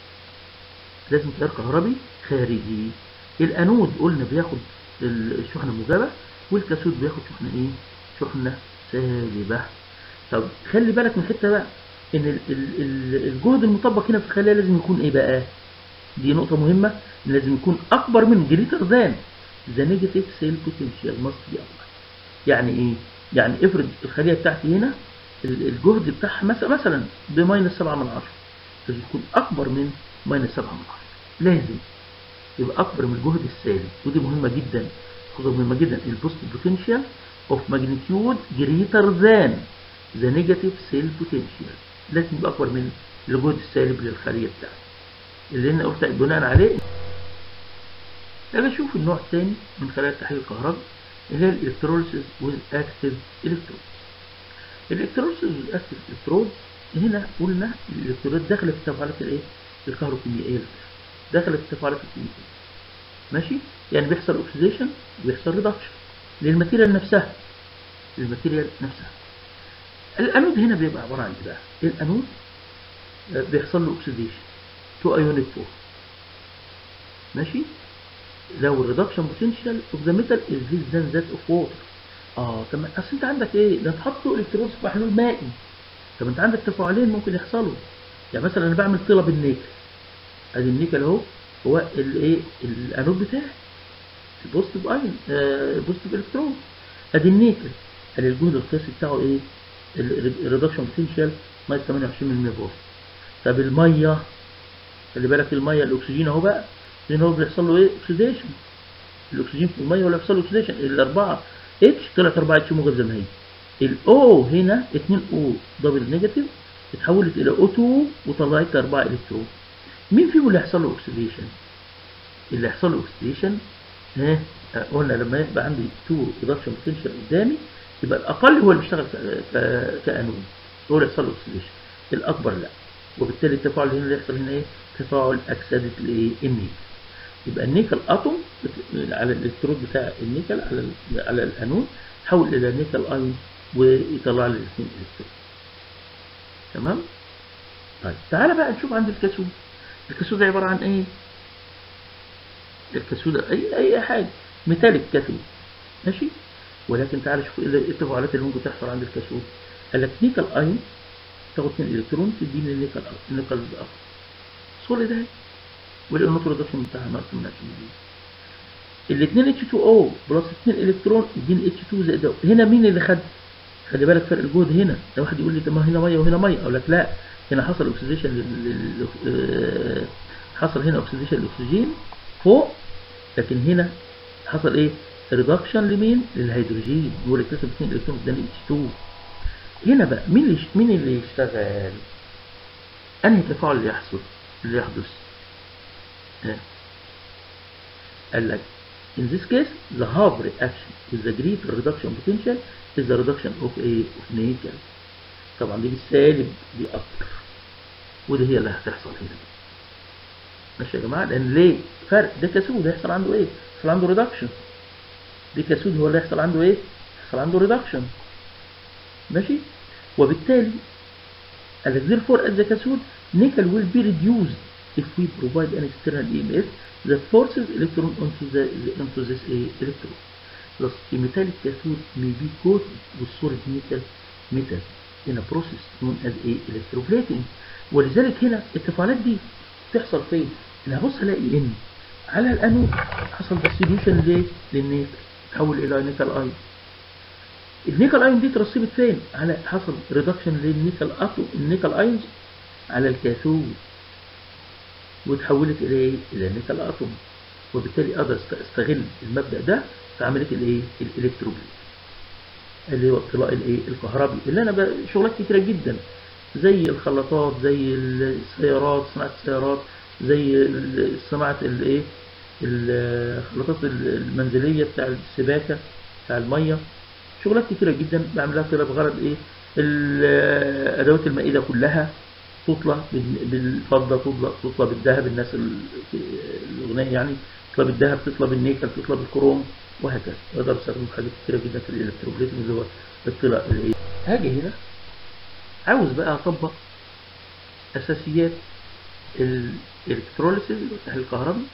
لازم تيار كهربي خارجي الانود قلنا بياخد الشحنه الموجبه والكاثود بياخد شحنه ايه شحنه سالبه طب خلي بالك من حته بقى ان ال- ال- ال- الجهد المطبق هنا في الخلايا لازم يكون ايه بقى دي نقطه مهمه لازم يكون اكبر من جريتر ذان ذا نيجاتيف سيل بوتنشال ماست بي اكبر يعني ايه يعني افرض الخليه بتاعتي هنا ال- الجهد بتاعها مثلا مثلا بماينس 7 من 10 لازم يكون اكبر من ماينس 7 من 10 لازم يبقى اكبر من الجهد السالب ودي مهمه جدا خطوه مهمه جدا البوست بوتنشال اوف ماجنتيود جريتر ذان ذا نيجاتيف سيل بوتنشال لازم يبقى اكبر من الجهد السالب للخليه بتاعتي اللي انا قلت بناء عليه اجي اشوف النوع الثاني من خلايا التحليل الكهربي اللي هي الالكتروليسيس ويز اكتيف الكترود الالكتروليسيس ويز اكتيف الكترود هنا قلنا الالكترودات داخله في التفاعلات الايه الكهروكيميائيه داخله في التفاعلات الكيميائيه ماشي يعني بيحصل اوكسيديشن وبيحصل ريدكشن للماتيريال نفسها للماتيريال نفسها الانود هنا بيبقى عباره عن ايه بقى الانود آه، بيحصل له اوكسيديشن تو ايونيك فور ماشي لو الريدكشن بوتنشال اوف ذا ميتال از ليس ذان ذات اوف ووتر اه طب ما- اصل انت عندك ايه ده تحطوا الكترونز في محلول مائي طب انت عندك تفاعلين ممكن يحصلوا يعني مثلا انا بعمل طلب النيكل ادي النيكل اهو هو الايه الانود بتاعي البوزيتيف ايون آه البوزيتيف الكترون ادي النيكل ادي الجهد القياسي بتاعه ايه الريدكشن بوتنشال ناقص 28 فولت طب الميه خلي بالك الميه الاكسجين اهو بقى لان هو بيحصل له ايه اوكسيديشن الاكسجين في الميه ولا بيحصل له اوكسيديشن الاربعه اتش طلعت 4 اتش موجب زي ما هي الاو هنا 2 او دبل نيجاتيف اتحولت الى او 2 وطلعت 4 الكترون مين فيهم اللي هيحصل له اوكسيديشن اللي هيحصل له اوكسيديشن ها قلنا لما يبقى عندي 2 ريدكشن بوتنشال قدامي يبقى الاقل هو اللي بيشتغل ك- ك- كانون هو اللي يحصل له اوكسيديشن الاكبر لا وبالتالي التفاعل هنا اللي يحصل هنا ايه تفاعل اكسده الايه النيكل يبقى النيكل اتوم بت- على الالكترود بتاع النيكل على ال- على الانون حول الى نيكل ايون ويطلع لي الاثنين الكترون تمام طيب تعالى بقى نشوف عند الكاسود الكاسود عباره عن ايه الكاسود اي اي حاجه ميتاليك كاثود ماشي ولكن تعالى شوف ايه التفاعلات اللي ممكن تحصل عند الكاسود قال لك نيكل ايون تاخد 2 الكترون تديني النيكل النيكل الاخر سوليد اهي والانوتر ريدكشن بتاعها ناقص من 20 الاثنين H2O بلس 2 الكترون يديني H2 زائد ده. هنا مين اللي خد خلي بالك فرق الجهد هنا لو واحد يقول لي طب ما هنا ميه وهنا ميه اقول لك لا هنا حصل اوكسيديشن لل... آه، حصل هنا اوكسيديشن للاكسجين فوق لكن هنا حصل ايه ريدكشن لمين للهيدروجين هو اللي اكتسب 2 الكترون اداني H2 هنا بقى مين اللي مين اللي يشتغل انهي تفاعل اللي يحصل اللي يحدث ها. قال لك in this case the half reaction with the greater reduction potential is the reduction of a of nickel طبعا دي بالسالب دي اكتر ودي هي اللي هتحصل هنا ماشي يا جماعه لان ليه فرق ده كاسود هيحصل عنده ايه هيحصل عنده ريدكشن دي كاسود هو اللي هيحصل عنده ايه هيحصل عنده ريدكشن ماشي وبالتالي قال لك therefore at the cathode nickel will be reduced if we provide an external EMF that forces electron onto the onto this a electron. Thus, a metallic cathode may be coated with solid nickel metal in a process known as a electroplating. ولذلك هنا التفاعلات دي تحصل فين؟ انا هبص الاقي ان على الانود حصل ديستريبيوشن ليه؟ للنيكل تحول الى نيكل ايون النيكل ايون دي اترسبت فين؟ على حصل ريدكشن للنيكل اتوم النيكل ايونز على الكاثود وتحولت الى ايه؟ الى نيكل اتوم وبالتالي اقدر است- استغل المبدا ده في عمليه الايه؟ الالكتروبليت اللي هو اطلاء الايه؟ الكهربي اللي انا ب- شغلات كتيره جدا زي الخلاطات زي السيارات صناعه السيارات زي ال- صناعه الايه؟ الخلاطات المنزليه بتاع السباكه بتاع الميه شغلات كتيرة جدا بعملها كده بغرض ايه ال- ادوات المائدة كلها تطلع بال- بالفضة تطلع تطلع بالذهب الناس ال- الاغنياء يعني تطلع بالذهب تطلع بالنيكل تطلع بالكروم وهكذا اقدر استخدم حاجات كتيرة جدا في الالكتروبليتنج اللي هو اطلاع الايه هاجي هنا عاوز بقى اطبق اساسيات الالكتروليسيس الكهربي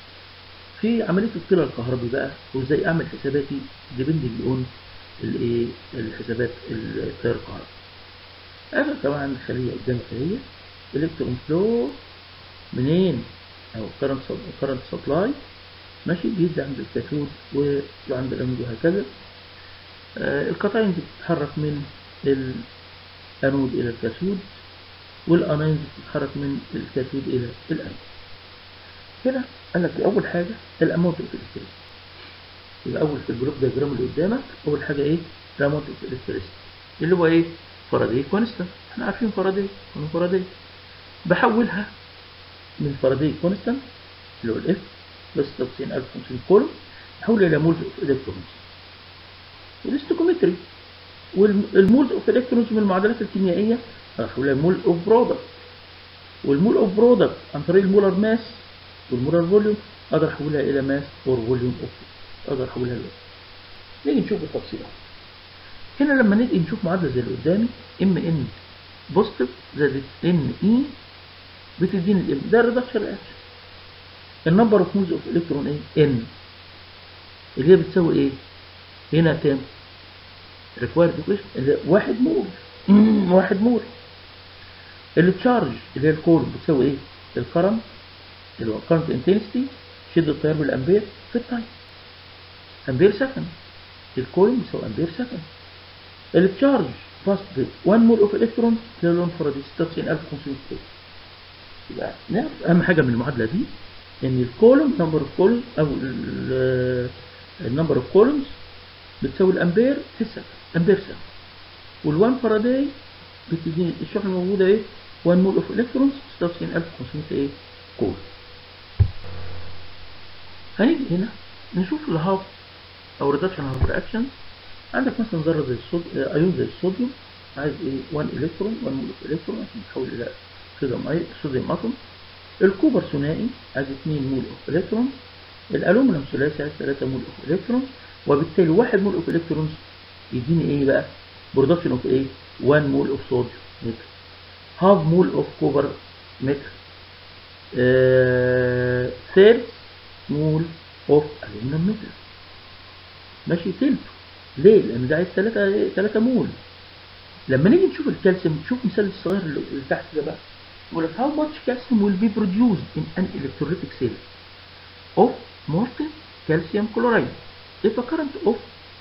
في عملية الطلاء الكهربي بقى وازاي اعمل حساباتي ديبندنج اون الايه الحسابات التيار الكهربي انا طبعا خلية قدامك اهي الكترون فلو منين او كرنت كرنت سبلاي ماشي بيدي عند الكاثود وعند الانود وهكذا آه الكاتاينز بتتحرك من الانود الى الكاثود والاناينز بتتحرك من الكاثود الى الانود هنا قال لك اول حاجه الاماونت اوف الكتريسيتي يبقى اول في البلوك دياجرام اللي قدامك اول حاجه ايه الاماونت اوف الكتريسيتي اللي هو ايه فاراداي كونستانت احنا عارفين فاراداي قانون فاراداي بحولها من فاراداي كونستانت اللي هو الاف بس 96050 كولوم احولها الى مولز اوف الكترونز والاستوكومتري والمولز اوف الكترونز من المعادلات الكيميائيه احولها مول اوف برودكت والمول اوف برودكت عن طريق المولر ماس والمولر فوليوم اقدر احولها الى ماس اور فوليوم اوف اقدر احولها لوزن نيجي نشوف بالتفصيل هنا لما نيجي نشوف معادله زي اللي قدامي ام ان بوزيتيف زائد ان اي بتديني الام ده الريدكشن رياكشن النمبر اوف مولز اوف الكترون ايه ان اللي هي بتساوي ايه هنا كام ريكوايرد ايكويشن واحد مول واحد مول التشارج اللي هي الكولوم بتساوي ايه الكرنت اللي هو الكرنت انتنسيتي شدة التيار بالامبير في التايم امبير سكند الكولوم بيساوي امبير سكند التشارج باست ب 1 مول اوف الكترون كيلو انفرادي 96500 كيلو يبقى نعرف اهم حاجه من المعادله دي ان الكولوم نمبر اوف كولوم او النمبر اوف كولومز بتساوي الامبير في السكند امبير سكند وال1 فاراداي بتديني الشحنه الموجوده ايه 1 مول اوف الكترونز 96500 ايه كول هنيجي هنا نشوف الهاف او ريدكشن هاف رياكشنز عندك مثلا ذره زي الصوديوم ايون زي الصوديوم عايز ايه 1 الكترون 1 مول اوف الكترون عشان يتحول الى صوديوم اي صوديوم اتوم الكوبر ثنائي عايز 2 مول اوف الكترون الالومنيوم ثلاثي عايز 3 مول اوف الكترون وبالتالي 1 مول اوف الكترونز يديني ايه بقى برودكشن اوف ايه 1 مول اوف صوديوم متر هاف مول اوف كوبر متر ثيرد مول اوف الومنيوم متر ماشي تلت ليه لان ده عايز 3 3 مول لما نيجي نشوف الكالسيوم نشوف مثال الصغير اللي تحت ده بقى يقول لك how much calcium will be produced in an electrolytic cell of molten calcium chloride if a current of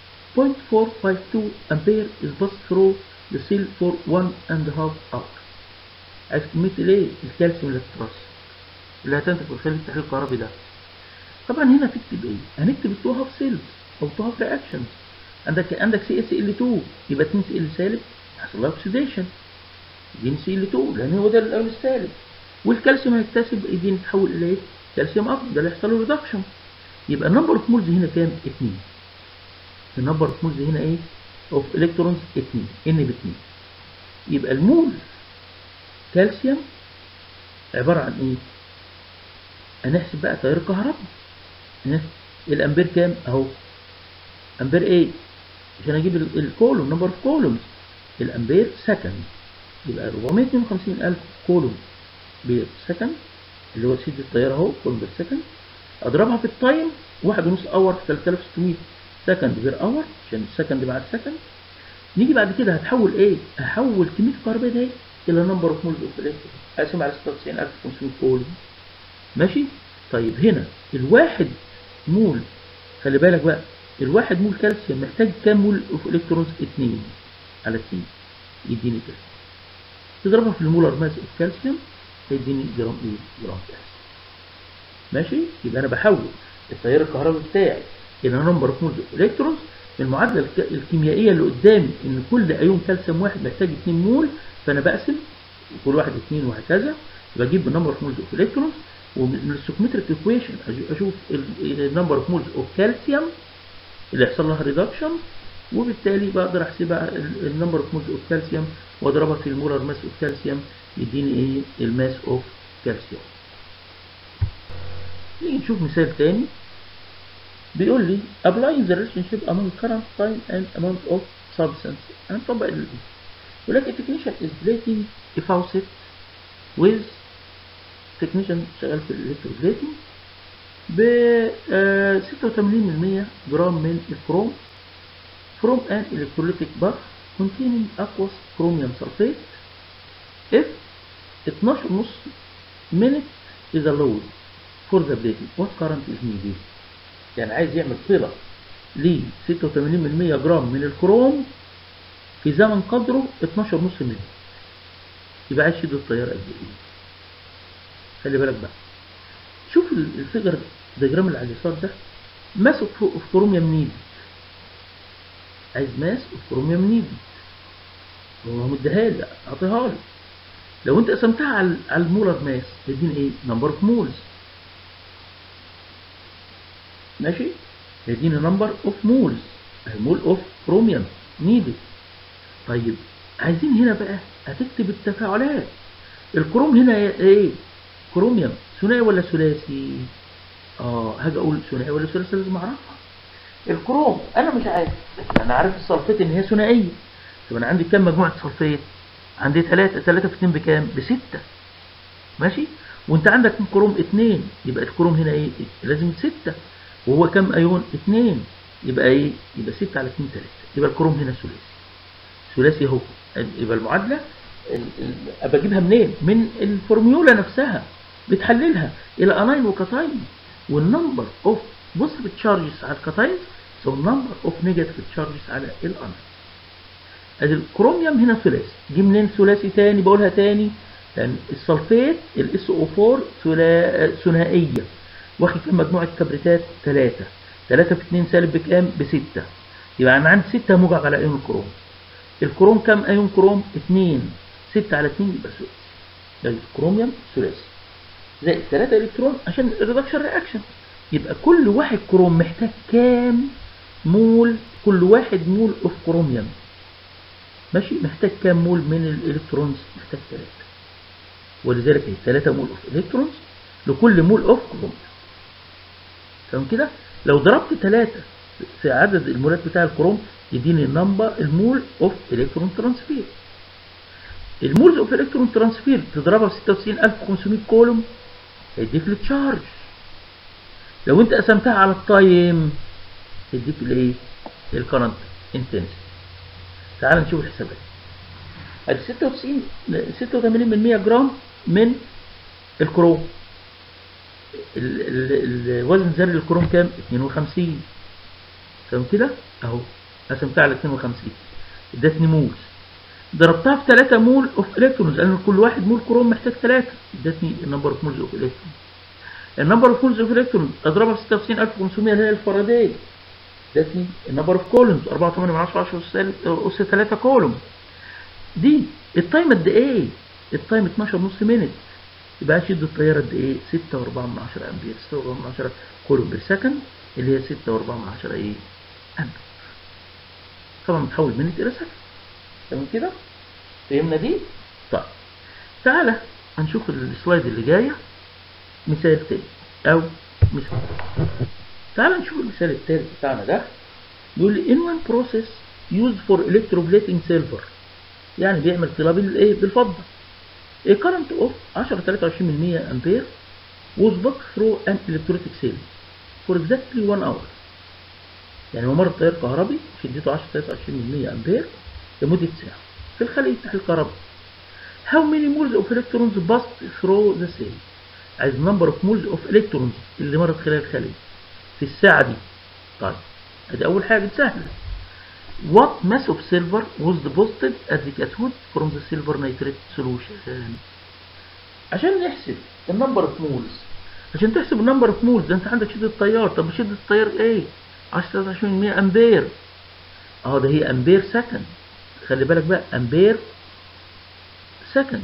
0.452 ampere is passed through the cell for one and a half hour عايز كمية الايه الكالسيوم اللي هتترص اللي هتنتج في خلال التحليل الكهربي ده طبعا هنا تكتب ايه هنكتب التو هاف سيلز او تو هاف رياكشنز عندك عندك سي اس ال 2 يبقى 2 سي ال سالب حصل لها اوكسيديشن يديني سي ال 2 لان هو ده الاول السالب والكالسيوم هيكتسب يديني يتحول الى ايه كالسيوم اكتر ده اللي هيحصل له ريدكشن يبقى النمبر اوف مولز هنا كام 2 النمبر اوف مولز هنا ايه اوف الكترونز 2 ان ب 2 يبقى المول كالسيوم عبارة عن ايه هنحسب بقى تيار كهربي الامبير كام اهو امبير ايه عشان اجيب الكولوم نمبر اوف كولومز الامبير سكند يبقى 452 الف كولوم بير سكند اللي هو سيد التيار اهو كولوم بير سكند اضربها في التايم واحد ونص اور في 3600 سكند بير اور عشان السكند مع السكند نيجي بعد كده هتحول ايه هحول كميه الكهرباء دي الى نمبر اوف مولز اوف الكترون اقسم على 96500 كولوم ماشي طيب هنا الواحد مول خلي بالك بقى الواحد مول كالسيوم محتاج كام مول اوف الكترونز 2 على 2 يديني كده تضربها في المولر ماس اوف كالسيوم هيديني جرام ايه جرام كالسيوم ماشي يبقى انا بحول التيار الكهربي بتاعي الى نمبر اوف مولز اوف الكترونز المعادله الكيميائيه اللي قدامي ان كل ايون كالسيوم واحد محتاج 2 مول فانا بقسم كل واحد 2 وهكذا بجيب النمبر اوف مولز اوف الكترونز ومن السكمتريك ايكويشن اشوف النمبر اوف مولز اوف كالسيوم اللي يحصل لها ريدكشن وبالتالي بقدر احسبها النمبر اوف مولز اوف كالسيوم واضربها في المولر ماس اوف كالسيوم يديني ايه الماس اوف كالسيوم نيجي نشوف مثال تاني بيقول لي applying the relationship among current time and amount of substance هنطبق ال يقول لك technician is plating a faucet with technician شغال في الالكتروبليتنج ب 86% جرام من الكروم from an electrolytic bath containing aqueous chromium sulfate if 12 minute is allowed for the plating what current is needed يعني عايز يعمل صلة ل 86% جرام من الكروم في زمن قدره 12 نص ملي يبقى عايز يشد التيار قد ايه خلي بالك بقى شوف الفيجر الدياجرام اللي على اليسار ده ماس اوف كروميوم نيد عايز ماس اوف كروميوم نيد هو مديها لي اعطيها لي لو انت قسمتها على على المولر ماس تديني ايه نمبر اوف مولز ماشي يديني نمبر اوف مولز المول اوف كروميوم نيدد طيب عايزين هنا بقى هتكتب التفاعلات الكروم هنا ايه كروميوم ثنائي ولا ثلاثي اه هاجي اقول ثنائي ولا ثلاثي لازم اعرفها الكروم انا مش عارف لكن انا عارف الصلفات ان هي ثنائيه طب انا عندي كام مجموعه صلفات عندي 3 3 في 2 بكام بستة ماشي وانت عندك كروم 2 يبقى الكروم هنا ايه لازم 6 وهو كام ايون 2 يبقى ايه يبقى 6 على 2 3 يبقى الكروم هنا ثلاثي ثلاثي اهو يبقى المعادله ابقى اجيبها منين من الفورميولا نفسها بتحللها الى اناين وكاتاين والنمبر اوف بوزيتيف تشارجز على الكاتاين سو النمبر اوف نيجاتيف تشارجز على الاناين ادي الكروميوم هنا ثلاثي جه منين ثلاثي تاني بقولها تاني لان السلفيت الاس او 4 ثنائيه واخد كام مجموعه كبريتات 3 3 في 2 سالب بكام ب 6 يبقى انا عندي 6 موجب على ايون الكروم الكروم كام ايون كروم 2 6 على 2 يبقى ثلاثي ده الكروميوم ثلاثي زائد 3 الكترون عشان الريدكشن رياكشن يبقى كل واحد كروم محتاج كام مول كل واحد مول اوف كروميوم ماشي محتاج كام مول من الالكترونز محتاج 3 ولذلك هي 3 مول اوف الكترونز لكل مول اوف كروميوم تمام كده لو ضربت 3 في عدد المولات بتاع الكروم يديني النمبر المول اوف الكترون ترانسفير المولز اوف الكترون ترانسفير تضربها في 96500 كولوم هيديك التشارج لو انت قسمتها على التايم هيديك الايه الكرنت انتنسيتي تعال نشوف الحسابات ادي 96 86 من 100 جرام من الكروم ال ال الوزن الذري للكروم كام 52 تمام كده اهو قسمتها على 52 ادتني مولز ضربتها في 3 مول اوف الكترونز لان كل واحد مول كروم محتاج 3 ادتني النمبر اوف مولز اوف الكترونز النمبر اوف مولز اوف الكترونز اضربها في 96500 اللي هي الفاراداي ادتني النمبر اوف كولومز 4.8 من 10 10 اس 3 كولوم دي التايم قد ايه التايم 12 نص مينت يبقى اشد التيار قد ايه 6.4 من 10 امبير 6.4 من 10 كولوم بير سكند اللي هي 6.4 من 10 ايه امبير طبعا بتحول مينت الى سكند تمام كده فهمنا دي طيب تعالى هنشوف السلايد اللي جايه مثال تاني او مثال تعالى نشوف المثال التالت بتاعنا ده بيقول لي in one process used for electroplating silver يعني بيعمل طلاب الايه بالفضه a current of 10 23 امبير was put through an electrolytic cell for exactly one hour يعني هو مر تيار كهربي شدته 10 23 امبير لمدة ساعة في الخلية بتاع الكهرباء how many moles of electrons passed through the cell عايز number of moles of electrons اللي مرت خلال الخلية في الساعة دي طيب ادي اول حاجة سهلة what mass of silver was deposited as the cathode from the silver nitrate solution عشان نحسب النمبر اوف مولز عشان تحسب النمبر اوف مولز ده انت عندك شدة التيار طب شدة التيار ايه 10 23 امبير اه ده هي امبير سكند خلي بالك بقى امبير سكند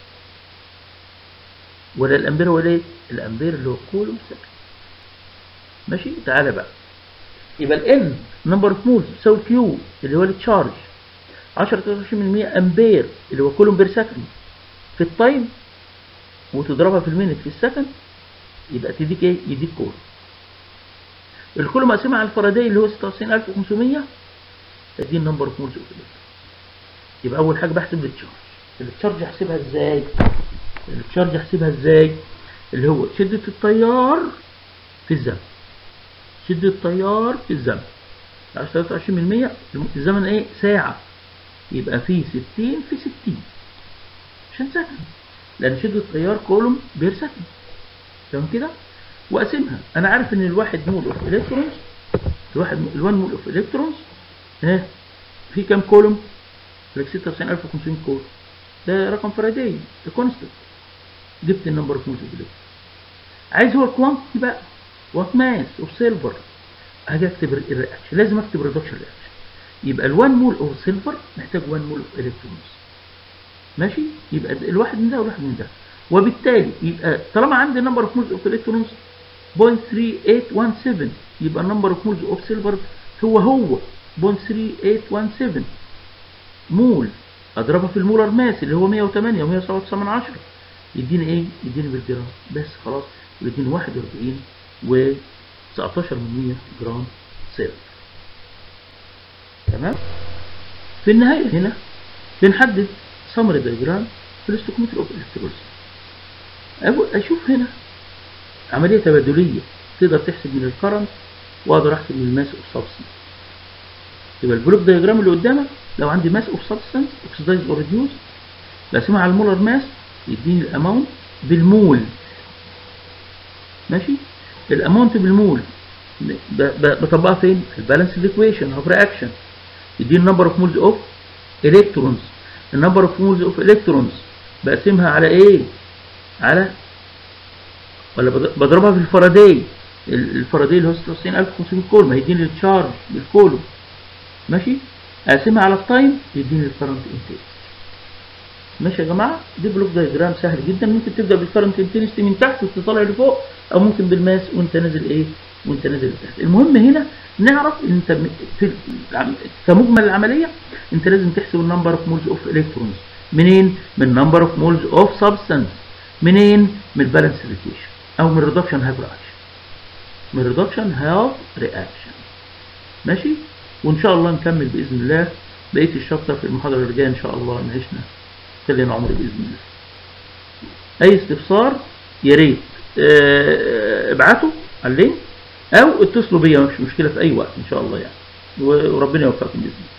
ولا الامبير هو ايه الامبير اللي هو كولوم سكند ماشي تعالى بقى يبقى الان نمبر اوف مولز بتساوي كيو اللي هو التشارج 10 23% امبير اللي هو كولوم بير سكند في التايم وتضربها في المينت في السكند يبقى تديك ايه يديك كولوم الكولوم مقسمة على الفاراداي اللي هو 96500 دي النمبر اوف مولز اوف يبقى اول حاجه بحسب التشارج التشارج احسبها ازاي التشارج احسبها ازاي اللي هو شده التيار في الزمن شده التيار في الزمن 10 23% الزمن ايه ساعه يبقى في 60 في 60 عشان سكند لان شده التيار كولوم بير سكند تمام كده واقسمها انا عارف ان الواحد مول اوف الكترونز الواحد الوان مول اوف الكترونز ها في كام كولوم لك 96500 كولوم ده رقم فاراداي ده كونستنت جبت النمبر اوف مولز اوف عايز هو الكوانتيتي بقى وات ماس اوف سيلفر هاجي اكتب الرياكشن لازم اكتب ريدكشن رياكشن يبقى ال1 مول اوف سيلفر محتاج 1 مول اوف الكترونز ماشي يبقى الواحد من ده والواحد من ده وبالتالي يبقى طالما عندي نمبر اوف مولز اوف الكترونز 0.3817 يبقى النمبر اوف مولز اوف سيلفر هو هو 0.3817 مول اضربها في المولر ماس اللي هو 108 و107 من 10 يديني ايه يديني بالجرام بس خلاص يديني 41 و 19 من 100 جرام سيلفر تمام في النهاية هنا بنحدد سمري دايجرام في الاستوكمتر اوف الكترولز أبو- اشوف هنا عمليه تبادليه تقدر تحسب من الكرنت واقدر احسب من الماس اوف سبستنس يبقى البلوك دايجرام اللي قدامك لو عندي ماس اوف سبستنس اوكسيدايز اور ريديوس بقسمها على المولر ماس يديني الاماونت بالمول ماشي الاماونت بالمول ب- ب- بطبقها فين في البالانس ايكويشن اوف رياكشن يديني النمبر اوف مولز اوف الكترونز النمبر اوف مولز اوف الكترونز بقسمها على ايه على ولا بض- بضربها في الفاراداي ال- الفاراداي اللي هو 96500 كولوم هيديني التشارج بالكولوم ماشي اقسمها على التايم يديني الكرنت انتنسيتي ماشي يا جماعه دي بلوك دايجرام سهل جدا ممكن تبدا بالكرنت انتنسيتي من تحت وتطلع لفوق او ممكن بالماس وانت نازل ايه وانت نازل لتحت المهم هنا نعرف ان انت م- في العم- كمجمل العمليه انت لازم تحسب النمبر اوف مولز اوف الكترونز منين من نمبر اوف مولز اوف سبستانس منين من البالانس ريليشن او من ريدكشن هاف رياكشن من ريدكشن هاف رياكشن ماشي وان شاء الله نكمل باذن الله بقيه الشابتر في المحاضره اللي جايه ان شاء الله ان عشنا خلينا عمري باذن الله اي استفسار يا ريت آه، ابعتوا على اللينك او اتصلوا بيا مش مشكله في اي وقت ان شاء الله يعني وربنا يوفقكم باذن الله